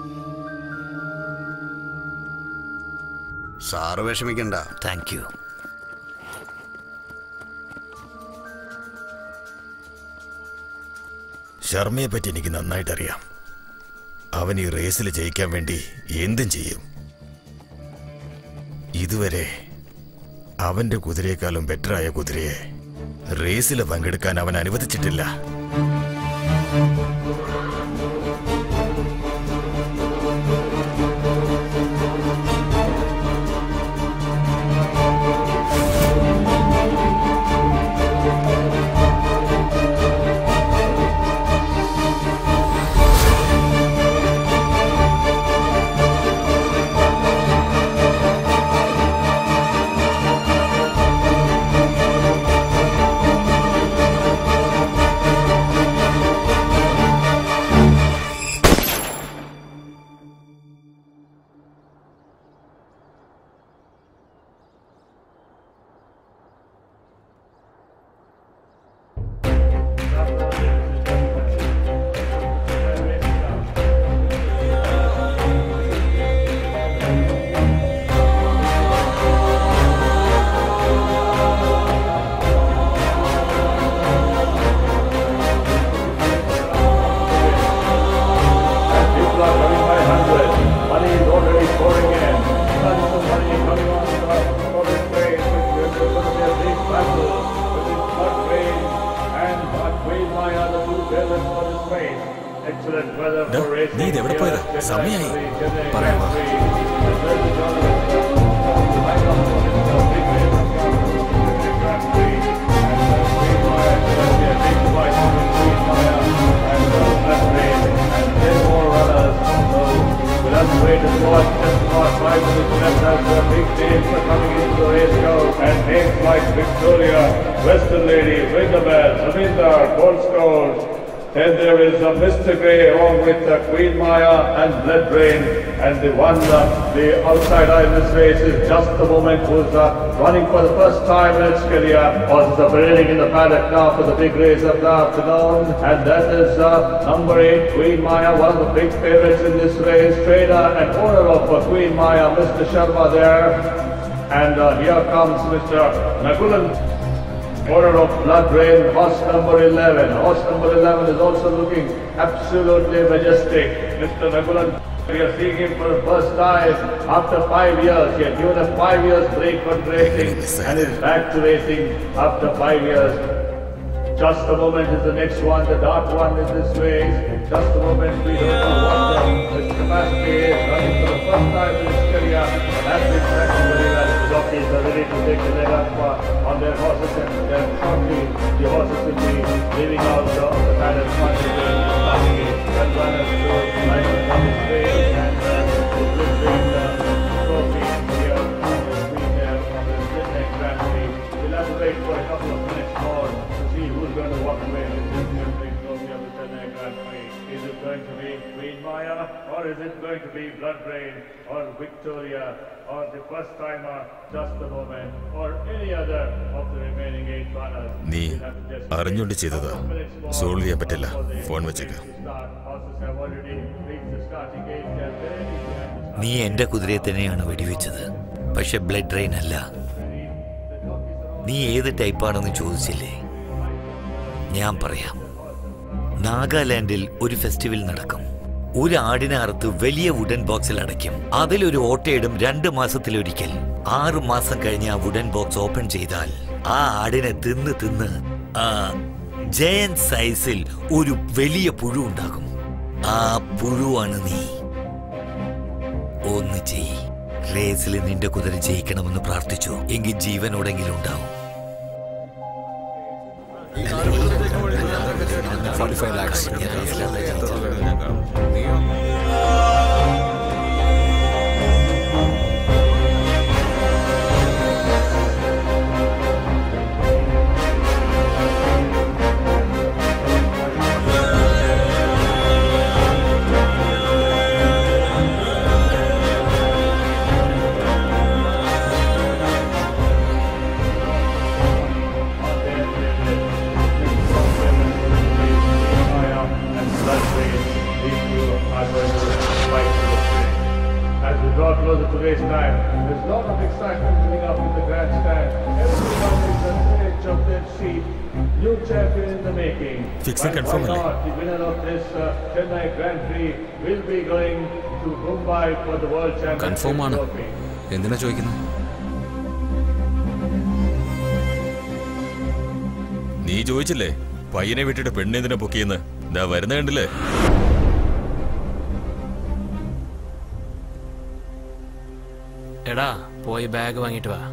സാറ് വിഷമിക്കണ്ട താങ്ക് യു ശർമ്മയെ പറ്റി എനിക്ക് നന്നായിട്ട് അറിയാം അവൻ ഈ റേസിൽ ജയിക്കാൻ വേണ്ടി എന്തും ചെയ്യും ഇതുവരെ അവന്റെ കുതിരയെക്കാളും ബെറ്ററായ കുതിരയെ റേസിൽ പങ്കെടുക്കാൻ അവൻ അനുവദിച്ചിട്ടില്ല People are coming by hundreds. Money is already pouring in. Tons of money coming on the for this train, which is going to be a big battle between Blood Rain and Blood Queen Maya, the two villains for this race. Excellent weather ഡാ, for racing. നീ ഇതെവിടെ പോയതാ here at സമയായി Chennai, Chennai പറയാം വാ. Grand Prix. And there's the tournament. I come for this uh, big race of Chennai Grand Prix. And uh, Queen Maya is going to be a big fight between Queen Maya and uh, Blood Rain. And ten more runners. So we'll have to wait and watch. Just about five minutes left as the big names are coming into the race show. And names like Victoria, Western Lady, Ringabel, Zamindar, Gold Scores. Then there is uh, Mr. Grey along with uh, Queen Maya and Blood Rain. And the one, uh, the outside eye in this race is just the moment who's uh, running for the first time in its career. Was uh, parading in the paddock now for the big race of the afternoon. And that is uh, number eight, Queen Maya, one of the big favorites in this race. Trainer and owner of uh, Queen Maya, Mr. Sharma there. And uh, here comes Mr. Nagulan. Order of Blood Rain, horse number 11. Horse number 11 is also looking absolutely majestic. Mr. Nagulan, we are seeing him for the first time after five years. He had given a five years break from racing and is back to racing after five years. Just a moment is the next one, the dark one is this race. Just a moment, we don't know what the, the capacity is. Running for the first time in his career. That's been tracking very well. The jockeys are ready to take the leg up uh, on their horses and then shortly the horses will be leaving out the, the kind of fun is doing is starting it. That runners to line up on the trail and uh, the blue train uh, trophy here on the screen there on the Disney Grand Prix. We'll have to wait for a couple of minutes more to see who's going to walk away with this Disney trophy of the Chennai Grand Prix. Is it going to be Queen Maya or is it going to be Blood Rain or Victoria or the first timer Just a Moment or any other of the remaining eight runners? നീ അറിഞ്ഞുകൊണ്ട് ചെയ്തതാ solve ചെയ്യാൻ പറ്റില്ല phone വെച്ചേക്ക് Horses have already reached the starting gate. They are ready to നീ എന്റെ കുതിരയെ തന്നെയാണ് വെടിവെച്ചത് പക്ഷെ ബ്ലഡ് ഡ്രെയിൻ അല്ല നീ ഏത് ടൈപ്പാണെന്ന് ചോദിച്ചില്ലേ ഞാൻ പറയാം നാഗാലാൻഡിൽ ഒരു ഫെസ്റ്റിവൽ നടക്കും ഒരു ആടിനെ അറുത്ത് വലിയ വുഡൻ ബോക്സിൽ അടയ്ക്കും അതിലൊരു ഓട്ടയിടും രണ്ട് മാസത്തിലൊരിക്കൽ ആറ് മാസം കഴിഞ്ഞ് ആ വുഡൻ ബോക്സ് ഓപ്പൺ ചെയ്താൽ ആ ആടിനെ തിന്ന് തിന്ന് ആ ജയൻ സൈസിൽ ഒരു വലിയ പുഴു ഉണ്ടാകും ആ പുഴുവാണ് നീ ഒന്ന് ചെയ് റേസിൽ നിന്റെ കുതിര ജയിക്കണമെന്ന് പ്രാർത്ഥിച്ചു എങ്കിൽ ജീവനോടെങ്കിലും ഉണ്ടാവും forty five lakhs As we draw closer to race time, there's a lot of excitement building up in the grandstand. Everyone is on the edge of their seat. New champion in the making. Fixing Why- confirm why അല്ലേ? not? The winner of this uh, Chennai Grand Prix will be going to Mumbai for the World Championship confirm ആണ് trophy. എന്തിനാ ചോദിക്കുന്നത് നീ ചോദിച്ചില്ലേ പയ്യനെ വിട്ടിട്ട് പെണ്ണെന്തിനാ പൊക്കിയെന്ന് ദാ വരുന്ന കണ്ടില്ലേ എടാ പോയി ബാഗ് വാങ്ങിട്ട് വാ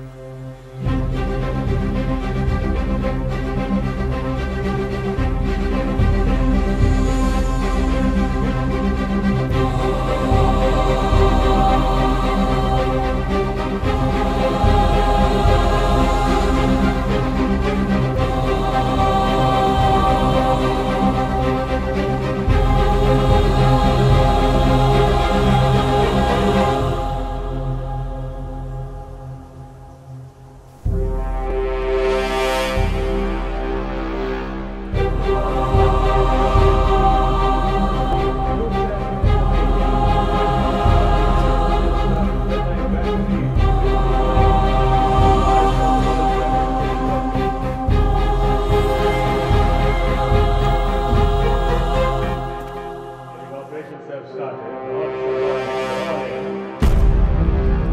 The operations have started. The horses are running.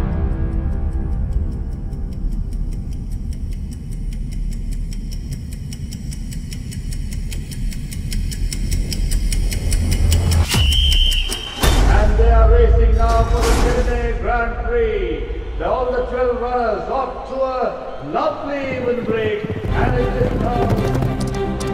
And they are racing now for the Chennai Grand Prix. The- All the 12 runners off to a lovely even break. And it is now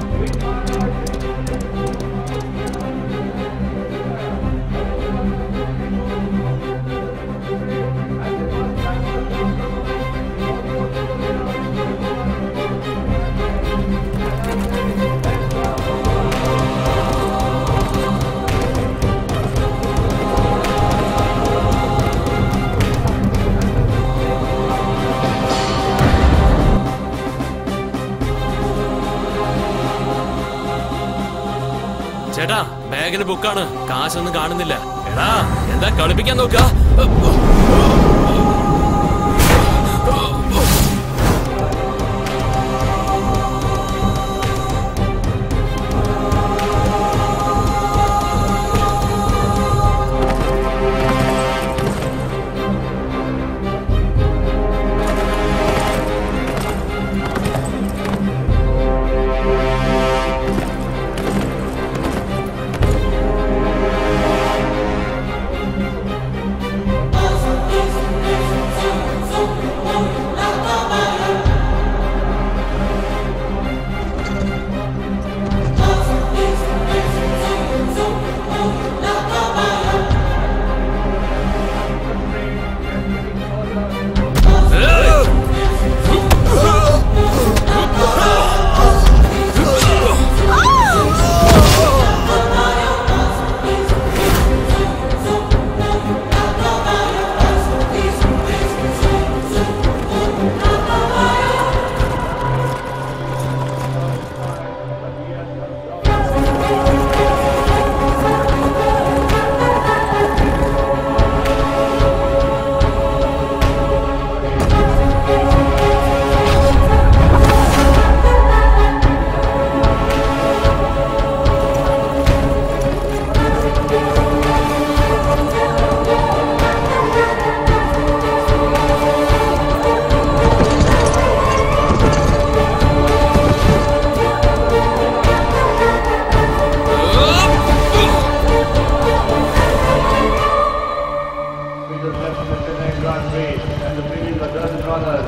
ചേട്ടാ ബാഗിൽ ബുക്കാണ് കാശൊന്നും കാണുന്നില്ല എടാ എന്താ കളിപ്പിക്കാൻ നോക്ക As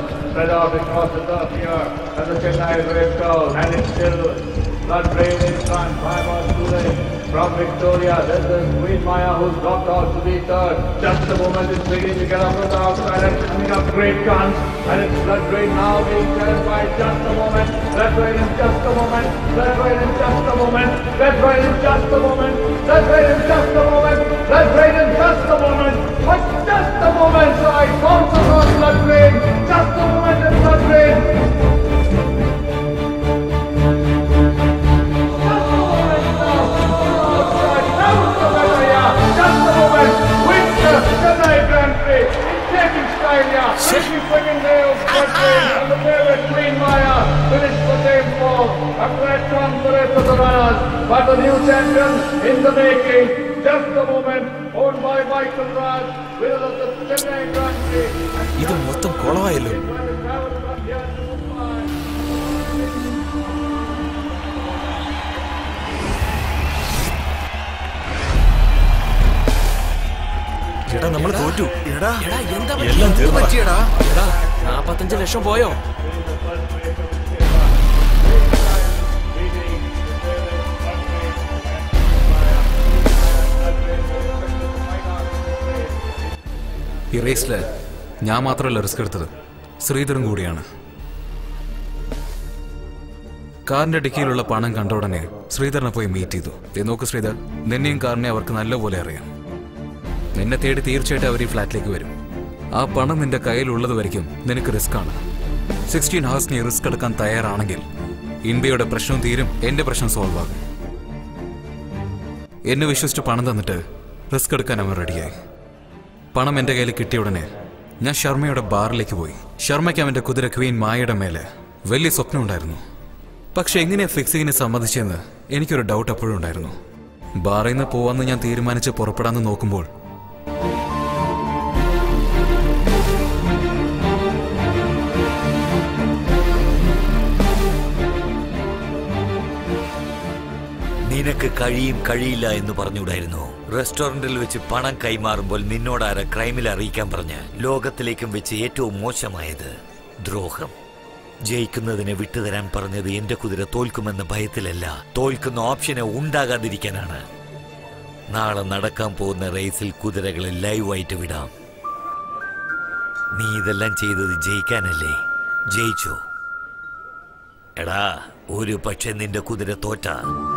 spread out across the turf here as the Chennai race goes. And it's still blood rain in front. Bhaiva Sule from Victoria. There's the Queen Maya who's dropped out to be third. Just a moment, it's beginning to get up on the outside and coming up great guns. And it's blood rain now being carried by just a moment. Blood rain in just a moment. Blood rain in just a moment. Blood rain in just a moment. Blood rain in just a moment. Blood rain in just a moment. But just a moment, so I bounce across blood rain. Just a moment in blood rain. But the new champion in the making, just a moment, owned by Michael Raj, winner of the Chennai Grand Prix. ഇത് മൊത്തം കുളമായല്ലോ എടാ നമ്മൾ തോറ്റു എടാ എന്താ എല്ലാം തീർന്നു എടാ നാപ്പത്തഞ്ച് ലക്ഷം പോയോ ഈ റേസില് ഞാൻ മാത്രമല്ല റിസ്ക് എടുത്തത് ശ്രീധരൻ കൂടിയാണ് കാറിന്റെ ഡിക്കിയിലുള്ള പണം കണ്ട ഉടനെ ശ്രീധരനെ പോയി മീറ്റ് ചെയ്തു ദേ നോക്ക് ശ്രീധർ നിന്നെയും കാറിനെ അവർക്ക് നല്ലപോലെ അറിയാം നിന്നെ തേടി തീർച്ചയായിട്ടും അവർ ഈ ഫ്ലാറ്റിലേക്ക് വരും ആ പണം നിന്റെ കയ്യിലുള്ളത് വരയ്ക്കും നിനക്ക് റിസ്ക് ആണ് സിക്സ്റ്റീൻ ഹവേഴ്സ് നീ റിസ്ക് എടുക്കാൻ തയ്യാറാണെങ്കിൽ ഇന്ത്യയുടെ പ്രശ്നം തീരും എന്റെ പ്രശ്നം സോൾവ് ആകും എന്നെ വിശ്വസിച്ച് പണം തന്നിട്ട് റിസ്ക് എടുക്കാൻ അവൻ റെഡിയായി പണം എന്റെ കയ്യിൽ കിട്ടിയ ഉടനെ ഞാൻ ശർമ്മയുടെ ബാറിലേക്ക് പോയി ശർമ്മയ്ക്ക് അവന്റെ കുതിര ക്വീൻ മായയുടെ മേലെ വലിയ സ്വപ്നം ഉണ്ടായിരുന്നു പക്ഷെ എങ്ങനെയാ ഫിക്സിങ്ങിന് സമ്മതിച്ചെന്ന് എനിക്കൊരു ഡൗട്ട് അപ്പോഴും ഉണ്ടായിരുന്നു ബാറിൽ നിന്ന് പോവാന്ന് ഞാൻ തീരുമാനിച്ച് പുറപ്പെടാന്ന് നോക്കുമ്പോൾ നിനക്ക് കഴിയും കഴിയില്ല എന്ന് പറഞ്ഞുകൂടായിരുന്നു റെസ്റ്റോറന്റിൽ വെച്ച് പണം കൈമാറുമ്പോൾ നിന്നോടാര ക്രൈമിൽ അറിയിക്കാൻ പറഞ്ഞ് ലോകത്തിലേക്കും വെച്ച് ഏറ്റവും മോശമായത് ദ്രോഹം ജയിക്കുന്നതിനെ വിട്ടുതരാൻ പറഞ്ഞത് എന്റെ കുതിര തോൽക്കുമെന്ന ഭയത്തിലല്ല തോൽക്കുന്ന ഓപ്ഷനെ ഉണ്ടാകാതിരിക്കാനാണ് നാളെ നടക്കാൻ പോകുന്ന റേസിൽ കുതിരകളെ ലൈവായിട്ട് വിടാം നീ ഇതെല്ലാം ചെയ്തത് ജയിക്കാനല്ലേ ജയിച്ചോ എടാ ഒരു പക്ഷെ നിന്റെ കുതിര തോറ്റ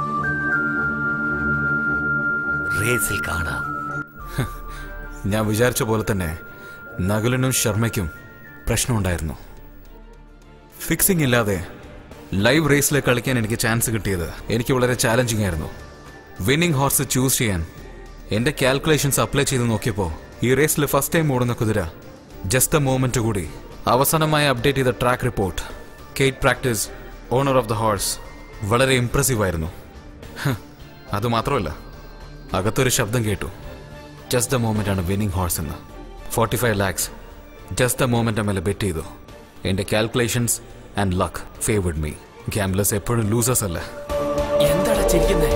റേസിൽ കാണാം ഞാൻ വിചാരിച്ച പോലെ തന്നെ നകുലനും ശർമ്മയ്ക്കും പ്രശ്നമുണ്ടായിരുന്നു ഫിക്സിംഗ് ഇല്ലാതെ ലൈവ് റേസിൽ കളിക്കാൻ എനിക്ക് ചാൻസ് കിട്ടിയത് എനിക്ക് വളരെ ചാലഞ്ചിങ് ആയിരുന്നു വിന്നിംഗ് ഹോർസ് ചൂസ് ചെയ്യാൻ എന്റെ കാൽക്കുലേഷൻസ് അപ്ലൈ ചെയ്ത് നോക്കിയപ്പോൾ ഈ റേസിൽ ഫസ്റ്റ് ടൈം ഓടുന്ന കുതിര ജസ്റ്റ് എ മോമെന്റ് കൂടി അവസാനമായി അപ്ഡേറ്റ് ചെയ്ത ട്രാക്ക് റിപ്പോർട്ട് കേറ്റ് practice owner of the horse വളരെ ഇംപ്രസീവ് ആയിരുന്നു ഹ്, അതുമാത്രമല്ല അകത്തൊരു ശബ്ദം കേട്ടു ജസ്റ്റ് ദ മോമെന്റ് ആണ് വിന്നിംഗ് ഹോഴ്സ് എന്ന് forty five lakhs just the moment മേലെ ബെറ്റ് ചെയ്തു എന്റെ calculations and luck favoured me gamblers എപ്പോഴും ലൂസേഴ്സ് അല്ല എന്താടാ ചിരിക്കുന്നേ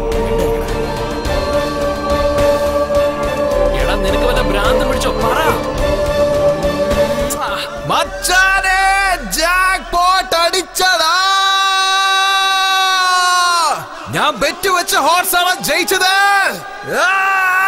എടാ നിനക്ക് വല്ല ഭ്രാന്തം പിടിച്ചോ പറ മച്ചാനെ ജാക്ക് പോട്ട് അടിച്ചടാ ഞാൻ ബെറ്റ് വെച്ച ഹോർസ് ആണ് ജയിച്ചത് ആ!